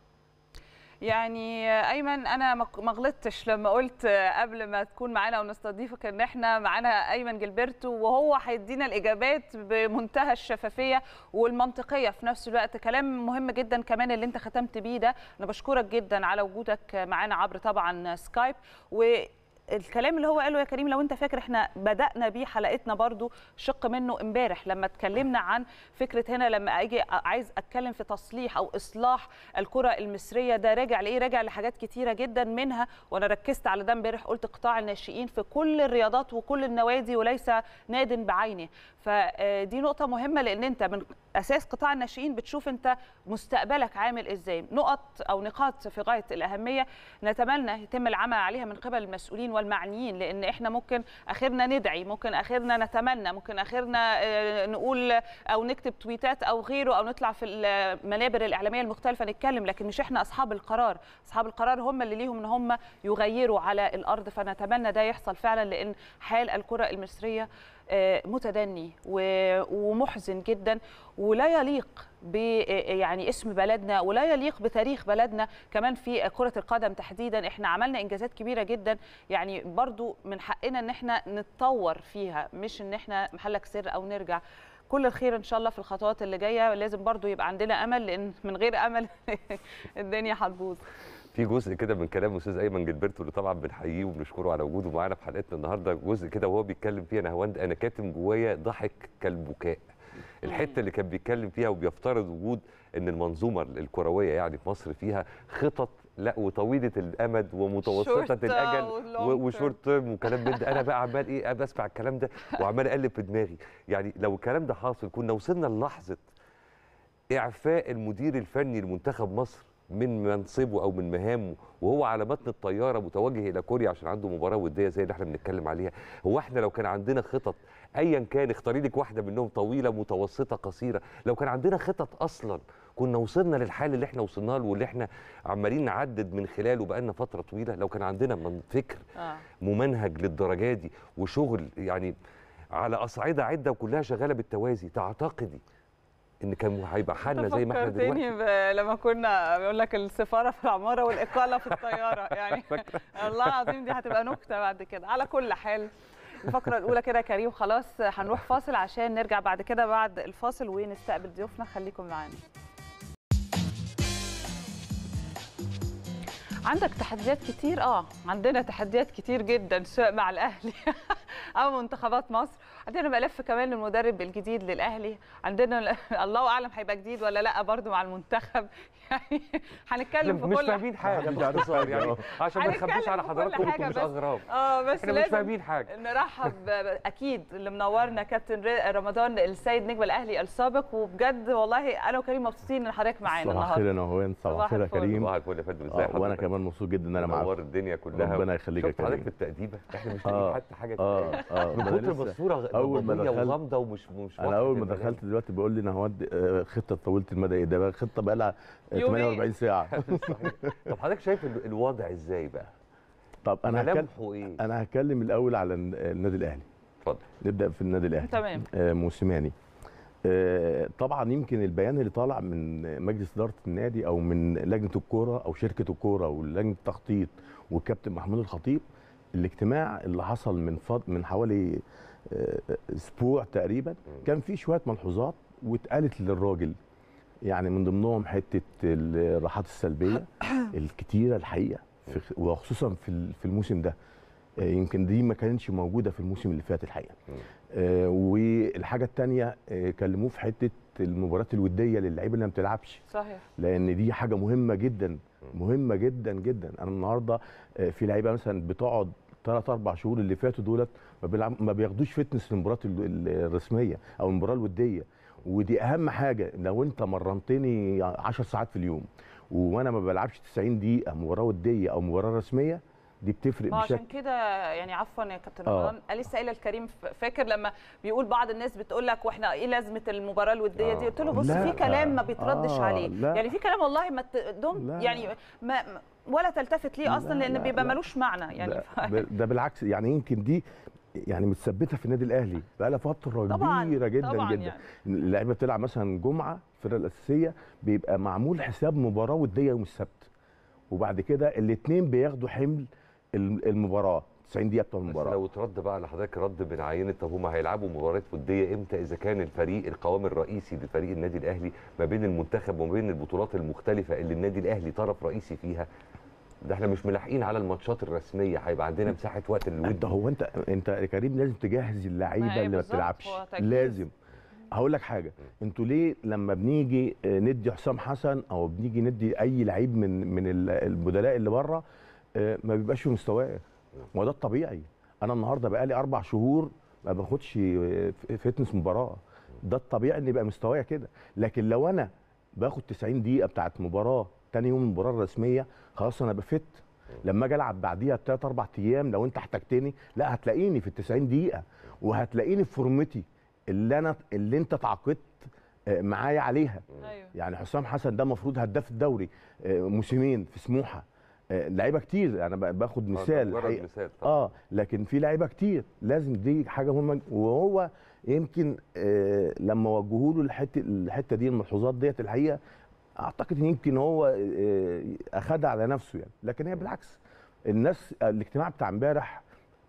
يعني ايمن انا ما ما غلطتش لما قلت قبل ما تكون معانا ونستضيفك ان احنا معانا ايمن جilberto وهو هيدينا الاجابات بمنتهى الشفافيه والمنطقيه في نفس الوقت كلام مهم جدا كمان اللي انت ختمت بيه ده انا بشكرك جدا على وجودك معانا عبر طبعا سكايب و الكلام اللي هو قاله يا كريم لو انت فاكر احنا بدانا بيه حلقتنا برضو شق منه امبارح لما اتكلمنا عن فكره هنا لما اجي عايز اتكلم في تصليح او اصلاح الكره المصريه ده راجع لايه راجع لحاجات كتيره جدا منها وانا ركزت على ده امبارح قلت قطاع الناشئين في كل الرياضات وكل النوادي وليس ناد بعينه فدي نقطه مهمه لان انت من اساس قطاع الناشئين بتشوف انت مستقبلك عامل ازاي نقط او نقاط في غايه الاهميه نتمنى يتم العمل عليها من قبل المسؤولين والمعنيين لان احنا ممكن اخرنا ندعي ممكن اخرنا نتمنى ممكن اخرنا آه، نقول او نكتب تويتات او غيره او نطلع في المنابر الاعلاميه المختلفه نتكلم لكن مش احنا اصحاب القرار اصحاب القرار هم اللي ليهم ان هم يغيروا على الارض فنتمنى ده يحصل فعلا لان حال الكره المصريه آه، متدني و- ومحزن جدا ولا يليق ب يعني اسم بلدنا ولا يليق بتاريخ بلدنا كمان في كرة القدم تحديدا احنا عملنا انجازات كبيرة جدا يعني برضو من حقنا ان احنا نتطور فيها مش ان احنا محلك سر او نرجع كل الخير ان شاء الله في الخطوات اللي جايه لازم برضو يبقى عندنا امل لان من غير امل الدنيا هتبوظ في جزء كده من كلام استاذ ايمن جilberto اللي طبعا بنحييه وبنشكره على وجوده معانا في حلقتنا النهارده جزء كده وهو بيتكلم فيها نهاوند انا كاتم جوايا ضحك كالبكاء الحته اللي كان بيتكلم فيها وبيفترض وجود ان المنظومه الكرويه يعني في مصر فيها خطط لا وطويله الامد ومتوسطه Short الاجل و long و- وشورت تيرم وكلام من ده انا بقى عمال ايه بسمع الكلام ده وعمال اقلب في دماغي يعني لو الكلام ده حاصل كنا وصلنا للحظه اعفاء المدير الفني لمنتخب مصر من منصبه او من مهامه وهو على متن الطياره متوجه الى كوريا عشان عنده مباراه وديه زي اللي احنا بنتكلم عليها هو احنا لو كان عندنا خطط ايا كان اختاري لك واحده منهم طويله متوسطه قصيره لو كان عندنا خطط اصلا كنا وصلنا للحال اللي احنا وصلنا له واللي احنا عمالين نعدد من خلاله بقالنا فتره طويله لو كان عندنا من فكر آه. ممنهج للدرجه دي وشغل يعني على اصعده عده وكلها شغاله بالتوازي تعتقدي ان كان هيبقى حالنا زي ما احنا فكرتني دلوقتي ب- لما كنا بيقول لك السفاره في العماره والاقاله في الطياره يعني والله العظيم دي هتبقى نكته بعد كده على كل حال الفقره الاولى كده يا كريم خلاص هنروح فاصل عشان نرجع بعد كده بعد الفاصل ونستقبل ضيوفنا خليكم معانا عندك تحديات كتير اه عندنا تحديات كتير جدا سواء مع الاهلي او منتخبات مصر عندنا ملف كمان للمدرب الجديد للاهلي عندنا الله اعلم هيبقى جديد ولا لا برضو مع المنتخب يعني هنتكلم في مش كل فاهمين حاجه باختصار يعني عشان ما هنتكلم نخبيش على في كل حضراتكم حاجة انتم مش بس. اغراب اه بس احنا مش لازم فاهمين حاجه نرحب ب- اكيد اللي منورنا كابتن ر- رمضان السيد نجم الاهلي السابق وبجد والله انا وكريم مبسوطين ان حضرتك معانا صباح النهارده الخير يا نهوان صباح صباح الخير يا الفل. كريم صباح الفل يا فندم ازي آه، وانا حضرتك؟ كمان كمان مبسوط جدا ان انا معاك منور الدنيا كلها ربنا يخليك يا شفت حضرتك كريم في التأديبة احنا مش آه، لاقيين حتى حاجة اه كده. اه من ما أنا كتر ما لسه- الصورة اول ما ضبابية دخلت وغامضة ومش مش انا واضحة اول ما الملامح. دخلت دلوقتي بقول لي نهاد آه، خطه طويله المدى ايه ده بقى خطه بقى لها يومين. 48 ساعه صحيح. طب حضرتك شايف ال- الوضع ازاي بقى؟ طب انا هتكلم ملامحه ايه؟ انا هتكلم الاول على الن- النادي الاهلي اتفضل نبدا في النادي الاهلي تمام آه، موسيماني آه، طبعا يمكن البيان اللي طالع من مجلس اداره النادي او من لجنه الكوره او شركه الكوره ولجنه التخطيط والكابتن محمود الخطيب الاجتماع اللي حصل من فض... من حوالي آه، اسبوع تقريبا كان فيه شويه ملحوظات واتقالت للراجل يعني من ضمنهم حته الراحات السلبيه الكتيره الحقيقه في وخصوصا في ال- في الموسم ده آه، يمكن دي ما كانتش موجوده في الموسم اللي فات الحقيقه آه، والحاجه الثانيه كلموه في حته المباريات الوديه للعيبه اللي ما بتلعبش صحيح لان دي حاجه مهمه جدا مهمه جدا جدا انا النهارده آه، في لعيبه مثلا بتقعد ثلاث اربع شهور اللي فاتوا دولت ما, بيلعب ما بياخدوش فتنس المباريات ال- ال- الرسميه او المباراه الوديه ودي اهم حاجه لو انت مرنتني 10 ساعات في اليوم وانا ما بلعبش 90 دقيقه مباراه وديه او مباراه رسميه دي بتفرق ما عشان بشكل كده يعني عفوا يا كابتن آه. رمضان أنا لسه قايله لكريم ف- فاكر لما بيقول بعض الناس بتقول لك واحنا ايه لازمه المباراه الوديه دي آه. قلت له بص لا. في كلام ما بيتردش آه، عليه لا. يعني في كلام والله ما ت- دم لا. يعني ما ما- ولا تلتفت ليه اصلا لا، لان لا، بيبقى لا. ملوش معنى يعني ده, ف- ب- ده بالعكس يعني يمكن دي يعني متثبته في النادي الاهلي بقى لها فتره طبعاً، كبيره جدا طبعاً جدا يعني. اللعيبه بتلعب مثلا جمعه الفرقه الاساسيه بيبقى معمول حساب مباراه وديه يوم السبت وبعد كده الاثنين بياخدوا حمل الم- المباراه 90 دقيقه بتوع بس المباراه لو اترد بقى لحضرتك رد من عينه طب هم هيلعبوا مباريات وديه امتى اذا كان الفريق القوام الرئيسي لفريق النادي الاهلي ما بين المنتخب وما بين البطولات المختلفه اللي النادي الاهلي طرف رئيسي فيها ده احنا مش ملاحقين على الماتشات الرسميه هيبقى عندنا مساحه وقت انت للود هو انت انت يا كريم لازم تجهز ما اللعيبه هي اللي ما بالظبط، بتلعبش هو تجهيز. لازم هقول لك حاجه انتوا ليه لما بنيجي آه، ندي حسام حسن او بنيجي ندي اي لعيب من من ال- البدلاء اللي بره آه، ما بيبقاش في مستواه ما ده الطبيعي انا النهارده بقالي اربع شهور ما باخدش آه، فتنس مباراه ده الطبيعي ان يبقى مستوايا كده لكن لو انا باخد 90 دقيقه بتاعت مباراه تاني يوم المباراه الرسميه خلاص انا بفت لما اجي العب بعديها بثلاث اربع ايام لو انت احتجتني لا هتلاقيني في ال 90 دقيقه وهتلاقيني في فورمتي اللي انا اللي انت اتعاقدت آه، معايا عليها ايوه يعني حسام حسن ده المفروض هداف الدوري آه، موسمين في سموحه آه، لعيبه كتير انا ب- باخد مثال مجرد الحقيقة. مثال طبعا اه لكن في لعيبه كتير لازم دي حاجه مهمه وهو يمكن آه لما وجهوا له الحته الحته دي الملحوظات ديت الحقيقه اعتقد ان يمكن هو آه اخدها على نفسه يعني لكن هي بالعكس الناس الاجتماع بتاع امبارح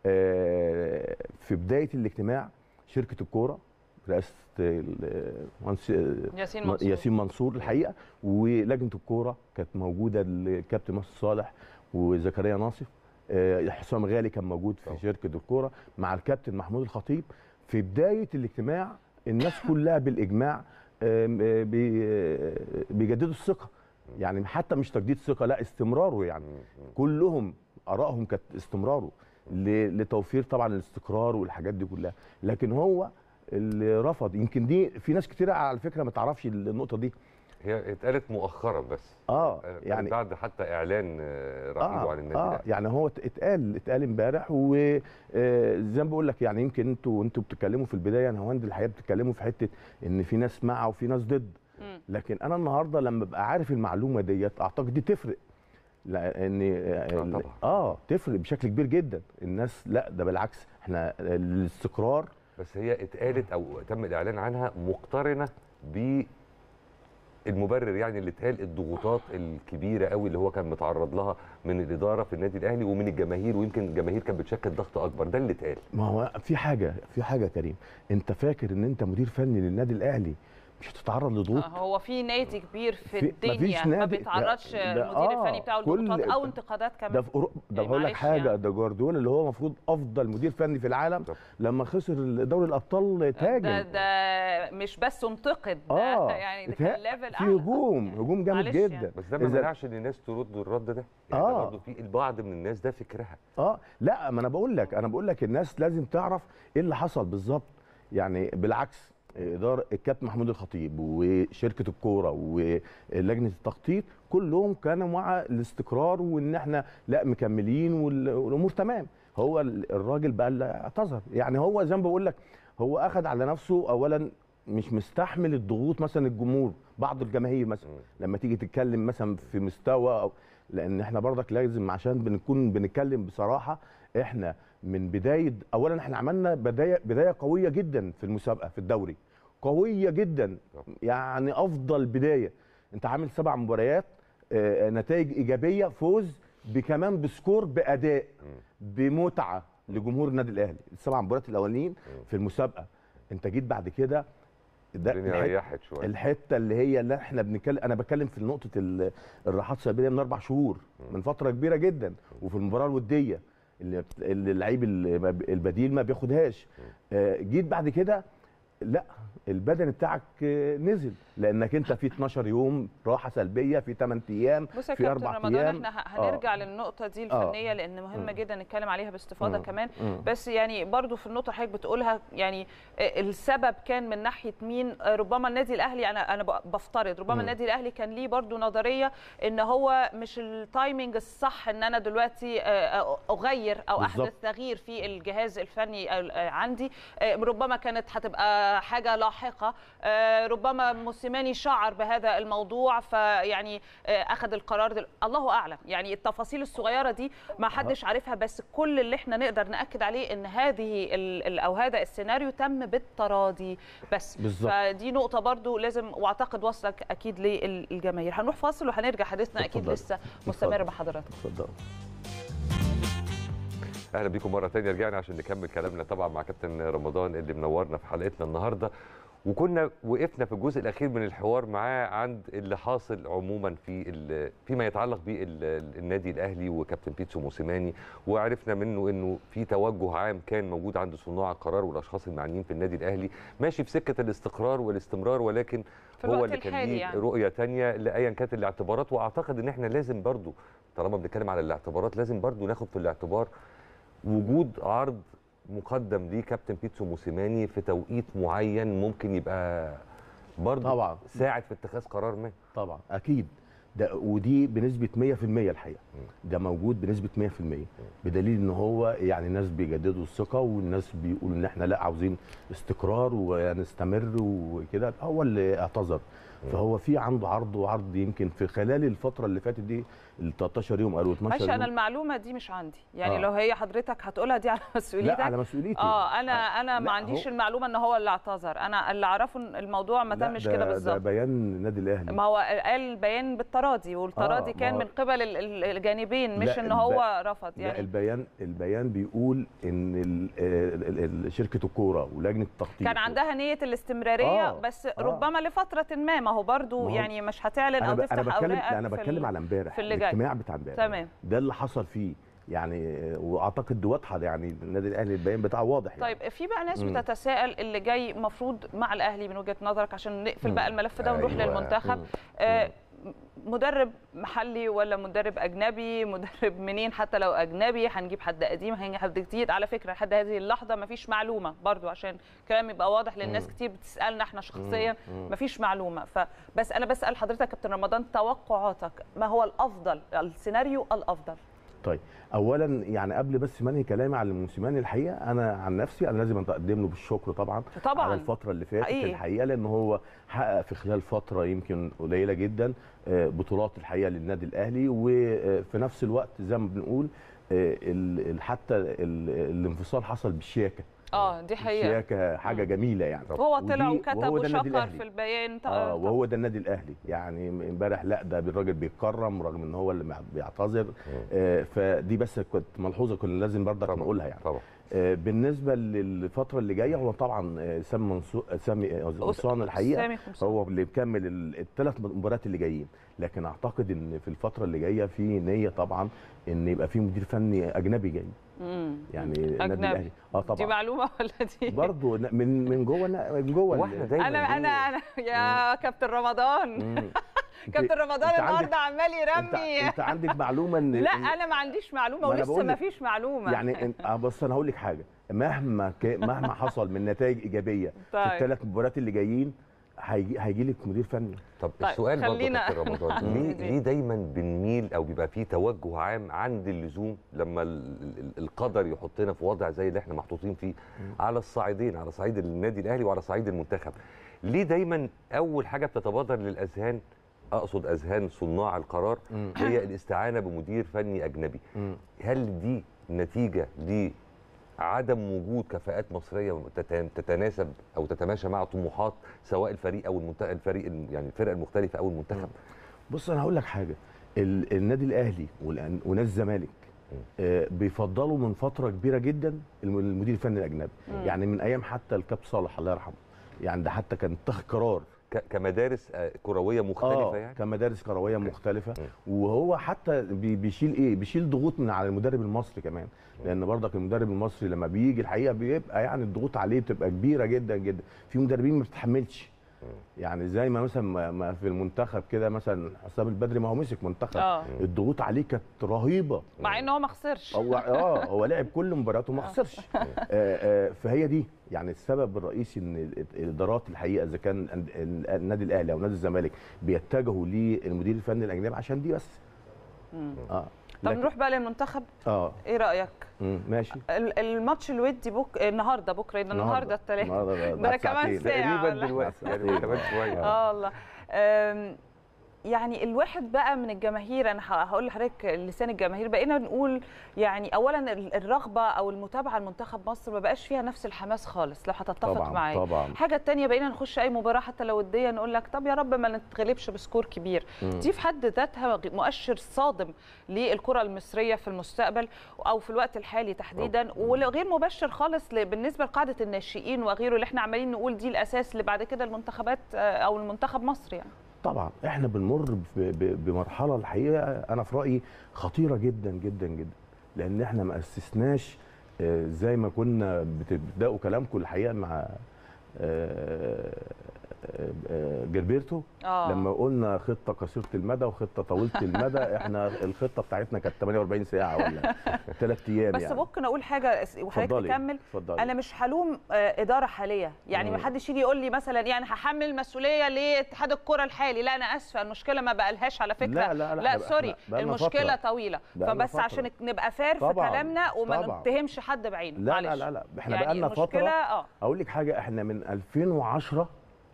آه في بدايه الاجتماع شركه الكوره رئاسه المهندس ياسين منصور ياسين منصور الحقيقه ولجنه الكوره كانت موجوده الكابتن مصر صالح وزكريا ناصف آه، حسام غالي كان موجود في طبعا. شركه الكوره مع الكابتن محمود الخطيب في بدايه الاجتماع الناس كلها بالاجماع آم، آه، بي- آه، بيجددوا الثقه يعني حتى مش تجديد ثقه لا استمراره يعني كلهم ارائهم كانت استمراره ل- لتوفير طبعا الاستقرار والحاجات دي كلها لكن هو اللي رفض يمكن دي في ناس كتير على فكره ما تعرفش النقطه دي هي اتقالت مؤخرا بس اه يعني يعني بعد حتى اعلان آه، رحيله عن النادي اه الأهلي. يعني هو ات- اتقال اتقال امبارح وزي ما بقول لك يعني يمكن انتوا انتوا بتتكلموا في البدايه انا هوند الحقيقه بتتكلموا في حته ان في ناس مع وفي ناس ضد مم. لكن انا النهارده لما ابقى عارف المعلومه ديت اعتقد دي تفرق لان آه، طبعا. اه تفرق بشكل كبير جدا الناس لا ده بالعكس احنا الاستقرار بس هي اتقالت او تم الاعلان عنها مقترنه ب المبرر يعني اللي اتقال الضغوطات الكبيره قوي اللي هو كان متعرض لها من الاداره في النادي الاهلي ومن الجماهير ويمكن الجماهير كانت بتشكل ضغط اكبر ده اللي اتقال ما هو في حاجه في حاجه يا كريم انت فاكر ان انت مدير فني للنادي الاهلي مش هتتعرض لضغوط آه، هو في نادي كبير في, في- الدنيا مفيش ما نادي- بيتعرضش لا، ده- المدير آه، الفني بتاعه كل- لضغوطات او انتقادات كمان ده في اوروبا ده يعني بقول لك معلش حاجه يعني. ده جوارديولا اللي هو المفروض افضل مدير فني في العالم طب. لما خسر دوري الابطال ده تاجر ده مش بس انتقد ده اه يعني ده اتها- كان ليفل في اعلى هجوم هجوم جامد معلش جدا يعني. بس ده ما إذا- منعش ان الناس ترد الرد ده يعني آه. ده برضه في البعض من الناس ده فكرها اه لا ما انا بقول لك انا بقول لك الناس لازم تعرف ايه اللي حصل بالظبط يعني بالعكس اداره الكابتن محمود الخطيب وشركه الكوره ولجنه التخطيط كلهم كانوا مع الاستقرار وان احنا لا مكملين وال- والامور تمام هو ال- الراجل بقى اللي اعتذر يعني هو زي ما بقول لك هو اخذ على نفسه اولا مش مستحمل الضغوط مثلا الجمهور بعض الجماهير مثلا لما تيجي تتكلم مثلا في مستوى أو لان احنا برضك لازم عشان بنكون بنتكلم بصراحه احنا من بدايه اولا احنا عملنا بدايه بدايه قويه جدا في المسابقه في الدوري قويه جدا يعني افضل بدايه انت عامل سبع مباريات آه، نتائج ايجابيه فوز بكمان بسكور باداء بمتعه لجمهور النادي الاهلي السبع مباريات الاولانيين في المسابقه انت جيت بعد كده ده الدنيا الحت- ريحت شويه الحته اللي هي اللي احنا بنتكلم انا بتكلم في نقطه ال- الراحات السلبيه من اربع شهور من فتره كبيره جدا وفي المباراه الوديه اللي بت- اللي اللعيب ال- ما ب- البديل ما بياخدهاش آه، جيت بعد كده لا البدن بتاعك آه، نزل لانك انت في 12 يوم راحه سلبيه في 8 ايام بص يا في كابتن اربع رمضان ايام احنا ه- هنرجع للنقطه دي آه. الفنيه لان مهمه مم. جدا نتكلم عليها باستفاضه مم. كمان مم. بس يعني برضو في النقطه اللي حضرتك بتقولها يعني آه، السبب كان من ناحيه مين آه، ربما النادي الاهلي انا انا ب- بفترض ربما مم. النادي الاهلي كان ليه برضو نظريه ان هو مش التايمنج الصح ان انا دلوقتي آه، اغير او بالظبط. احدث تغيير في الجهاز الفني آه، عندي آه، ربما كانت هتبقى حاجه لاحقه آه، ربما موسيماني شعر بهذا الموضوع فيعني آه، اخذ القرار دل... الله اعلم يعني التفاصيل الصغيره دي ما حدش عارفها بس كل اللي احنا نقدر ناكد عليه ان هذه ال... ال- او هذا السيناريو تم بالتراضي بس بالظبط. فدي نقطه برضو لازم واعتقد وصلك اكيد للجماهير هنروح فاصل وهنرجع حديثنا اكيد اتفضل. لسه مستمر اتفضل. بحضرتك اتفضل اهلا بيكم مره تانية رجعنا عشان نكمل كلامنا طبعا مع كابتن رمضان اللي منورنا في حلقتنا النهارده وكنا وقفنا في الجزء الاخير من الحوار معاه عند اللي حاصل عموما في ال- فيما يتعلق بالنادي الاهلي وكابتن بيتسو موسيماني وعرفنا منه انه في توجه عام كان موجود عند صناع القرار والاشخاص المعنيين في النادي الاهلي ماشي في سكه الاستقرار والاستمرار ولكن في هو الوقت اللي كان الحالي ليه يعني. رؤيه تانية لايا كانت الاعتبارات واعتقد ان احنا لازم برضو طالما بنتكلم على الاعتبارات لازم برضو ناخد في الاعتبار وجود عرض مقدم ليه كابتن بيتسو موسيماني في توقيت معين ممكن يبقى برضه طبعا ساعد في اتخاذ قرار ما طبعا اكيد ده ودي بنسبه 100% الحقيقه ده موجود بنسبه 100% بدليل ان هو يعني الناس بيجددوا الثقه والناس بيقولوا ان احنا لا عاوزين استقرار ونستمر وكده هو اللي اعتذر فهو في عنده عرض وعرض يمكن في خلال الفتره اللي فاتت دي ال 13 يوم او 12 معلش انا يوم المعلومه دي مش عندي يعني آه. لو هي حضرتك هتقولها دي على مسؤوليتك لا على مسؤوليتي اه انا انا ما لا، عنديش هو- المعلومه ان هو اللي اعتذر انا اللي اعرفه إن الموضوع ما لا، تمش ده- كده ده بالظبط بيان النادي الاهلي ما هو قال بيان بالتراضي والتراضي آه، ما كان هو- من قبل ال- ال- الجانبين مش لا، ان الب- هو رفض لا يعني البيان البيان بيقول ان ال- ال- ال- شركه الكوره ولجنه التخطيط كان عندها نيه الاستمراريه آه، بس آه. ربما لفتره ما ما هو برضو ما هو- يعني مش هتعلن انا او ب- تفتح انا بتكلم اوراقك لا انا في بتكلم ال- على امبارح في اللي جاي الاجتماع بتاع امبارح تمام ده اللي حصل فيه يعني آه، واعتقد دي واضحه يعني النادي الاهلي البيان بتاعه واضح يعني. طيب في بقى ناس مم. بتتساءل اللي جاي مفروض مع الاهلي من وجهه نظرك عشان نقفل مم. بقى الملف ده ونروح أيوة. للمنتخب مم. آه، مدرب محلي ولا مدرب اجنبي مدرب منين حتى لو اجنبي هنجيب حد قديم هنجيب حد جديد على فكره لحد هذه اللحظه مفيش معلومه برضو عشان كلام يبقى واضح للناس مم. كتير بتسالنا احنا شخصيا مم. مفيش معلومه فبس انا بسال حضرتك يا كابتن رمضان توقعاتك ما هو الافضل السيناريو الافضل طيب اولا يعني قبل بس منهي كلامي على الموسيماني الحقيقه انا عن نفسي انا لازم اقدم له بالشكر طبعا طبعاً. على الفتره اللي فاتت حقيقي. الحقيقه لان هو حقق في خلال فتره يمكن قليله جدا آه، بطولات الحقيقه للنادي الاهلي وفي نفس الوقت زي ما بنقول آه، ال- ال- حتى ال- الانفصال حصل بالشياكه اه دي حقيقه الشياكه حاجه جميله يعني هو طلع ودي- وكتب وهو ده النادي وشكر الأهلي. في البيان ط- اه طب- وهو ده النادي الاهلي يعني امبارح لا ده الراجل بيتكرم رغم ان هو اللي مع- بيعتذر آه فدي بس كنت ملحوظه كنا لازم برضك طبعاً. نقولها يعني طبعا آه بالنسبه للفتره اللي جايه هو طبعا آه، سامي منصور سامي آه، قمصان الحقيقه سامي قمصان. هو اللي مكمل الثلاث مباريات اللي جايين لكن اعتقد ان في الفتره اللي جايه في نيه طبعا ان يبقى في مدير فني اجنبي جاي مم. يعني النادي أجنبي. الاهلي اه دي طبعا معلومه ولا دي برضه من من جوه من جوه هو ال- احنا دايما انا انا انا يا كابتن رمضان مم. كابتن رمضان أنت عندك- النهارده عمال انت, يرمي انت عندك معلومه ان لا إن- انا ما عنديش معلومه ما أنا ولسه بقول ما لك. فيش معلومه يعني انت آه بص انا هقول لك حاجه مهما ك... مهما حصل من نتائج ايجابيه في طيب. الثلاث مباريات اللي جايين هيجي هيجي لك مدير فني طب طيب، السؤال برضه خلينا- كابتن رمضان ليه ليه دايما بنميل او بيبقى فيه توجه عام عند اللزوم لما ال- ال- القدر يحطنا في وضع زي اللي احنا محطوطين فيه على الصعيدين على صعيد النادي الاهلي وعلى صعيد المنتخب ليه دايما اول حاجه بتتبادر للاذهان اقصد اذهان صناع القرار مم. هي الاستعانه بمدير فني اجنبي هل دي نتيجه لعدم وجود كفاءات مصريه تت- تتناسب او تتماشى مع طموحات سواء الفريق او المنتخب الفريق الم- يعني الفرق المختلفه او المنتخب بص انا هقول لك حاجه ال... النادي الاهلي والأن- ونادي الزمالك آه، بيفضلوا من فتره كبيره جدا الم- المدير الفني الاجنبي مم. يعني من ايام حتى الكاب صالح الله يرحمه يعني ده حتى كان اتخذ قرار ك- كمدارس آه، كرويه مختلفه آه يعني كمدارس كرويه مختلفه وهو حتى بي- بيشيل ايه بيشيل ضغوط من على المدرب المصري كمان لان برضك المدرب المصري لما بيجي الحقيقه بيبقى يعني الضغوط عليه بتبقى كبيره جدا جدا في مدربين ما بتتحملش يعني زي ما مثلا ما- ما في المنتخب كده مثلا حسام البدري ما هو مسك منتخب آه. الضغوط عليه كانت رهيبه مع ان هو ما خسرش هو اه هو لعب كل مباراته وما خسرش آه، آه، فهي دي يعني السبب الرئيسي ان ال- الادارات الحقيقه اذا كان ال- ال- النادي الاهلي او نادي الزمالك بيتجهوا للمدير الفني الاجنبي عشان دي بس مم. اه طب لكن- نروح بقى للمنتخب اه ايه رايك مم، ماشي ال- الماتش الودي بك... النهارده بكره إن النهارده الثلاث النهارده ده بعد كمان ساعتين. ساعه تقريبا ولا- دلوقتي يعني ساعتين. كمان شويه اه والله أم، يعني الواحد بقى من الجماهير انا ه- هقول لحضرتك لسان الجماهير بقينا نقول يعني اولا ال- الرغبه او المتابعه لمنتخب مصر ما بقاش فيها نفس الحماس خالص لو هتتفق طبعاً، معايا طبعاً. الحاجه الثانيه بقينا نخش اي مباراه حتى لو وديه نقول لك طب يا رب ما نتغلبش بسكور كبير مم. دي في حد ذاتها مؤشر صادم للكره المصريه في المستقبل او في الوقت الحالي تحديدا وغير مبشر خالص ل- بالنسبه لقاعده الناشئين وغيره اللي احنا عمالين نقول دي الاساس اللي بعد كده المنتخبات آه، او المنتخب مصر يعني طبعا احنا بنمر ب- ب- بمرحله الحقيقه انا في رايي خطيره جدا جدا جدا لان احنا ما اسسناش آه، زي ما كنا بتبداوا كلامكم الحقيقه مع آه، آه، آه، جilberto آه. لما قلنا خطه قصيره المدى وخطه طويله المدى احنا الخطه بتاعتنا كانت 48 ساعه ولا ثلاث ايام بس يعني ممكن اقول حاجه س- وحضرتك اتفضلي، تكمل اتفضلي. انا مش هلوم آه، اداره حاليه يعني مم. ما حدش يجي يقول لي مثلا يعني هحمل المسؤوليه لاتحاد الكره الحالي لا انا اسفه المشكله ما بقالهاش على فكره لا، لا، لا، لا إحنا- سوري إحنا بقالنا المشكله فترة. طويله بقالنا فبس فترة. عشان نبقى فار في طبعاً، كلامنا وما طبعاً. نتهمش حد بعينه لا معلش. لا لا لا احنا يعني بقالنا المشكلة فتره اه اقول لك حاجه احنا من 2010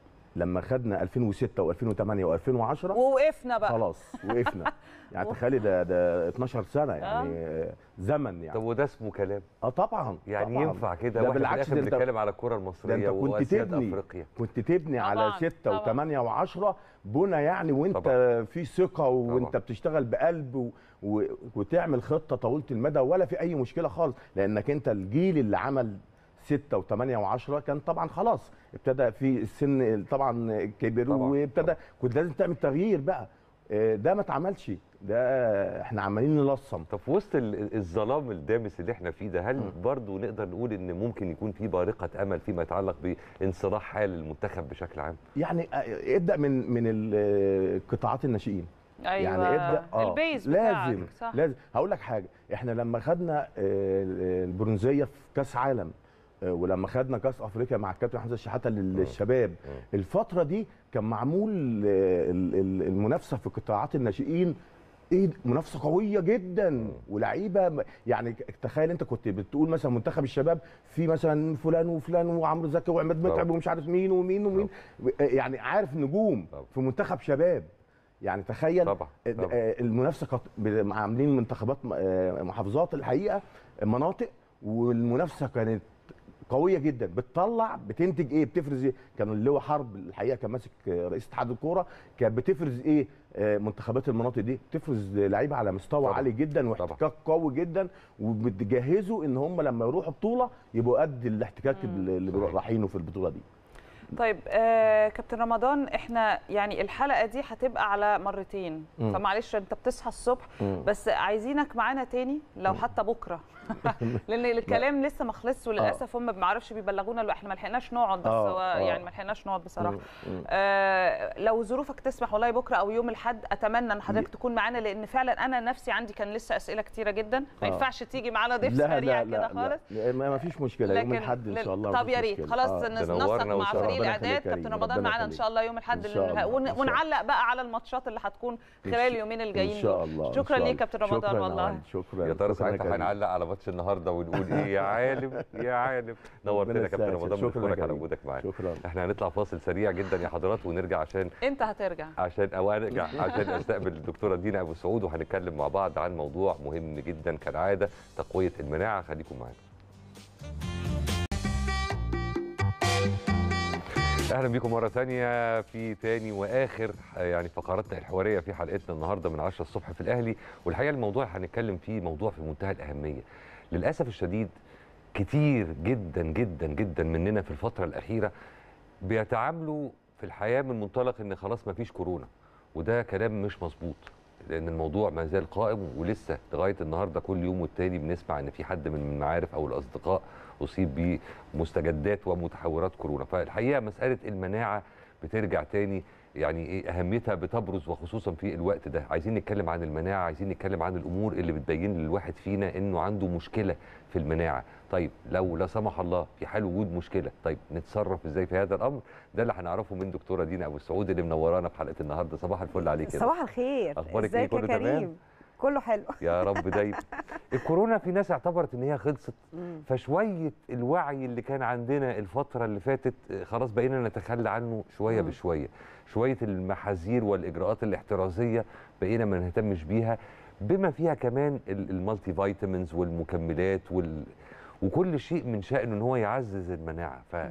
لما خدنا 2006 و2008 و2010 ووقفنا بقى خلاص وقفنا يعني تخيلي ده ده 12 سنه يعني آه. زمن يعني طب وده اسمه كلام اه طبعا يعني طبعاً. ينفع كده ده واحنا في بالعكس الاخر ده انت- بنتكلم على الكره ده المصريه انت كنت واسياد تبني افريقيا كنت تبني على طبعاً، 6 طبعاً. و8 و10 بنى يعني وانت طبعاً. في ثقه وانت بتشتغل بقلب و... و... وتعمل خطه طويله المدى ولا في اي مشكله خالص لانك انت الجيل اللي عمل 6 و8 و10 كان طبعا خلاص ابتدى في السن طبعا كبر وابتدى كنت لازم تعمل تغيير بقى آه، ده ما اتعملش ده احنا عمالين نلصم طب في وسط ال- الظلام الدامس اللي احنا فيه ده هل برضو نقدر نقول ان ممكن يكون في بارقه امل فيما يتعلق بانصلاح حال المنتخب بشكل عام يعني آه، ابدا من من ال- قطاعات الناشئين أيوة. يعني ابدا اه البيز بتاعك، لازم صح. لازم هقول لك حاجه احنا لما خدنا آه، البرونزيه في كاس عالم آه، ولما خدنا كاس افريقيا مع الكابتن حمزه الشحاته للشباب الفتره دي كان معمول آه، ال- ال- المنافسه في قطاعات الناشئين ايه ده؟ منافسه قويه جدا ولعيبه م- يعني ك- تخيل انت كنت بتقول مثلا منتخب الشباب في مثلا فلان وفلان وعمرو زكي وعماد متعب طبعا. ومش عارف مين ومين ومين يعني عارف نجوم في منتخب شباب يعني تخيل طبعا آه، طبعا. آه، المنافسه كانت ب- عاملين منتخبات آه، محافظات الحقيقه مناطق والمنافسه كانت قويه جدا بتطلع بتنتج ايه بتفرز ايه كان اللواء حرب الحقيقه كان ماسك آه، رئيس اتحاد الكوره كانت بتفرز ايه آه، منتخبات المناطق دي بتفرز لعيبه على مستوى طبعاً. عالي جدا واحتكاك قوي جدا وبتجهزوا ان هم لما يروحوا بطوله يبقوا قد الاحتكاك اللي اللي رايحينه في البطوله دي طيب آه كابتن رمضان احنا يعني الحلقه دي هتبقى على مرتين مم. فمعلش انت بتصحى الصبح مم. بس عايزينك معانا تاني لو حتى بكره لان الكلام لسه ما خلصش وللاسف هم ما بنعرفش بيبلغونا لو احنا ما لحقناش نقعد بس آه، هو آه. يعني ما لحقناش نقعد بصراحه مم. مم. آه لو ظروفك تسمح والله بكره او يوم الاحد اتمنى ان حضرتك تكون معانا لان فعلا انا نفسي عندي كان لسه اسئله كتيره جدا ما آه. ينفعش تيجي معانا ضيف لا سريع لا كده لا, خالص لا ما ما فيش مشكله يوم لكن الاحد ان لل- شاء الله طب مفيش يا ريت مشكلة. خلاص آه. نس- تنورنا نسق مع وشرفنا. فريق ربنا الاعداد يخليك يا كابتن كريم. رمضان ربنا معانا ان يخليك. شاء الله يوم الاحد إن شاء اللي- الله. ون- إن شاء الله. ونعلق بقى على الماتشات اللي هتكون إن خلال شاء- اليومين الجايين ان شاء دول. الله إن شكرا شاء ليك الله. كابتن رمضان شكراً والله عم. شكرا يا ترى شكراً ساعتها كريم. هنعلق على ماتش النهارده ونقول ايه يا عالم يا عالم نورتنا يا كابتن يسعدك. رمضان شكراً بنشكرك على كريم. وجودك معانا شكرا احنا هنطلع فاصل سريع جدا يا حضرات ونرجع عشان انت هترجع عشان او ارجع عشان استقبل الدكتوره دينا ابو سعود وهنتكلم مع بعض عن موضوع مهم جدا كالعاده تقويه المناعه خليكم معانا اهلا بكم مره ثانيه في تاني واخر يعني فقراتنا الحواريه في حلقتنا النهارده من 10 الصبح في الاهلي والحقيقه الموضوع اللي هنتكلم فيه موضوع في منتهى الاهميه للاسف الشديد كتير جدا جدا جدا مننا في الفتره الاخيره بيتعاملوا في الحياه من منطلق ان خلاص ما فيش كورونا وده كلام مش مظبوط لان الموضوع ما زال قائم ولسه لغايه النهارده كل يوم والتاني بنسمع ان في حد من المعارف او الاصدقاء اصيب بمستجدات ومتحورات كورونا فالحقيقه مساله المناعه بترجع تاني يعني ايه اهميتها بتبرز وخصوصا في الوقت ده عايزين نتكلم عن المناعه عايزين نتكلم عن الامور اللي بتبين للواحد فينا انه عنده مشكله في المناعه طيب لو لا سمح الله في حال وجود مشكله طيب نتصرف ازاي في هذا الامر ده اللي هنعرفه من دكتوره دينا ابو السعود اللي منورانا في حلقه النهارده صباح الفل عليك يا صباح الخير أخبارك إيه؟ ازيك يا كله تمام؟ كريم كله حلو يا رب دايما الكورونا في ناس اعتبرت ان هي خلصت مم. فشويه الوعي اللي كان عندنا الفتره اللي فاتت آه، خلاص بقينا نتخلى عنه شويه مم. بشويه شويه المحاذير والاجراءات الاحترازيه بقينا ما نهتمش بيها بما فيها كمان ال- المالتي فيتامينز والمكملات وال... وكل شيء من شأنه ان هو يعزز المناعه فالى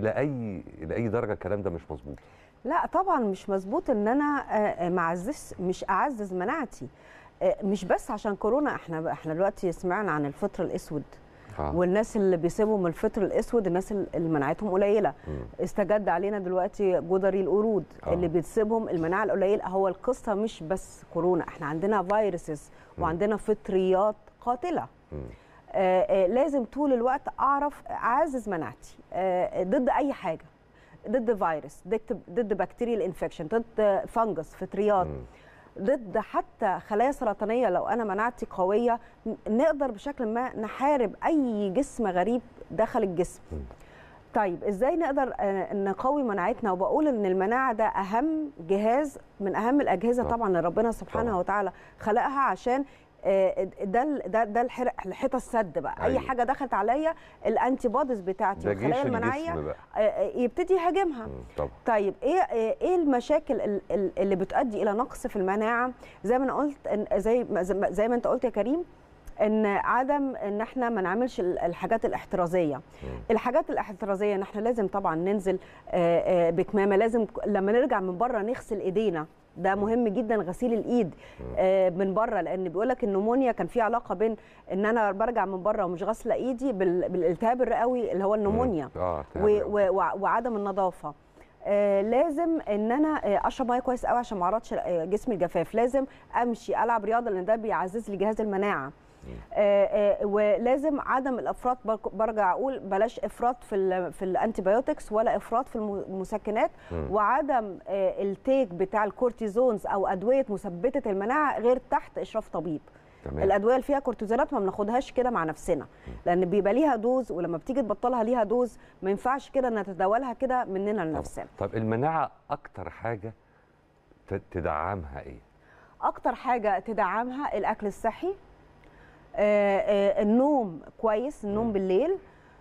اي الى اي درجه الكلام ده مش مظبوط لا طبعا مش مظبوط ان انا آه، آه، ما اعزز مش اعزز مناعتي آه، مش بس عشان كورونا احنا احنا دلوقتي سمعنا عن الفطر الاسود آه. والناس اللي بيصيبوا من الفطر الاسود الناس اللي مناعتهم قليله مم. استجد علينا دلوقتي جدري القرود آه. اللي بتصيبهم المناعه القليله هو القصه مش بس كورونا احنا عندنا فيروسز مم. وعندنا فطريات قاتله مم. آه، آه، لازم طول الوقت اعرف اعزز مناعتي آه، ضد اي حاجه ضد فيروس ضد ضد بكتيريال انفكشن ضد فنجس فطريات مم. ضد حتى خلايا سرطانيه لو انا مناعتي قويه ن- نقدر بشكل ما نحارب اي جسم غريب دخل الجسم مم. طيب ازاي نقدر آه، نقوي مناعتنا وبقول ان المناعه ده اهم جهاز من اهم الاجهزه طبعا. طبعا اللي ربنا سبحانه طبعا. وتعالى خلقها عشان آه، ده ال- ده ده الحر- الحيطه السد بقى أيوة. اي حاجه دخلت عليا الانتي بوديز بتاعتي ده جيش والخلايا المناعيه الجسم بقى آه، آه، يبتدي يهاجمها مم. طبعا طيب ايه ايه إيه المشاكل ال- ال- اللي بتؤدي الى نقص في المناعه زي ما انا قلت إن- زي ما- زي ما- زي ما انت قلت يا كريم ان عدم ان احنا ما نعملش ال- الحاجات الاحترازيه مم. الحاجات الاحترازيه ان احنا لازم طبعا ننزل آه، آه، بكمامه لازم ك- لما نرجع من بره نغسل ايدينا ده مهم جدا غسيل الايد آه، من بره لان بيقول لك النمونيا كان في علاقه بين ان انا برجع من بره ومش غاسله ايدي بال- بالالتهاب الرئوي اللي هو النمونيا اه و- و- وع- وعدم النظافه آه لازم ان انا آه، اشرب ميه كويس قوي عشان ما اعرضش آه، جسمي الجفاف لازم امشي العب رياضه لان ده بيعزز لي جهاز المناعه آه آه ولازم عدم الافراط برك- برجع اقول بلاش افراط في ال في الانتيبيوتكس ولا افراط في الم- المسكنات مم. وعدم آه التيك بتاع الكورتيزونز او ادويه مثبته المناعه غير تحت اشراف طبيب تمام الادويه اللي فيها كورتيزونات ما بناخدهاش كده مع نفسنا لان بيبقى ليها دوز ولما بتيجي تبطلها ليها دوز ما ينفعش كده نتداولها كده مننا لنفسنا طب المناعه اكتر حاجه ت- تدعمها ايه اكتر حاجه تدعمها الاكل الصحي آه، آه، النوم كويس النوم بالليل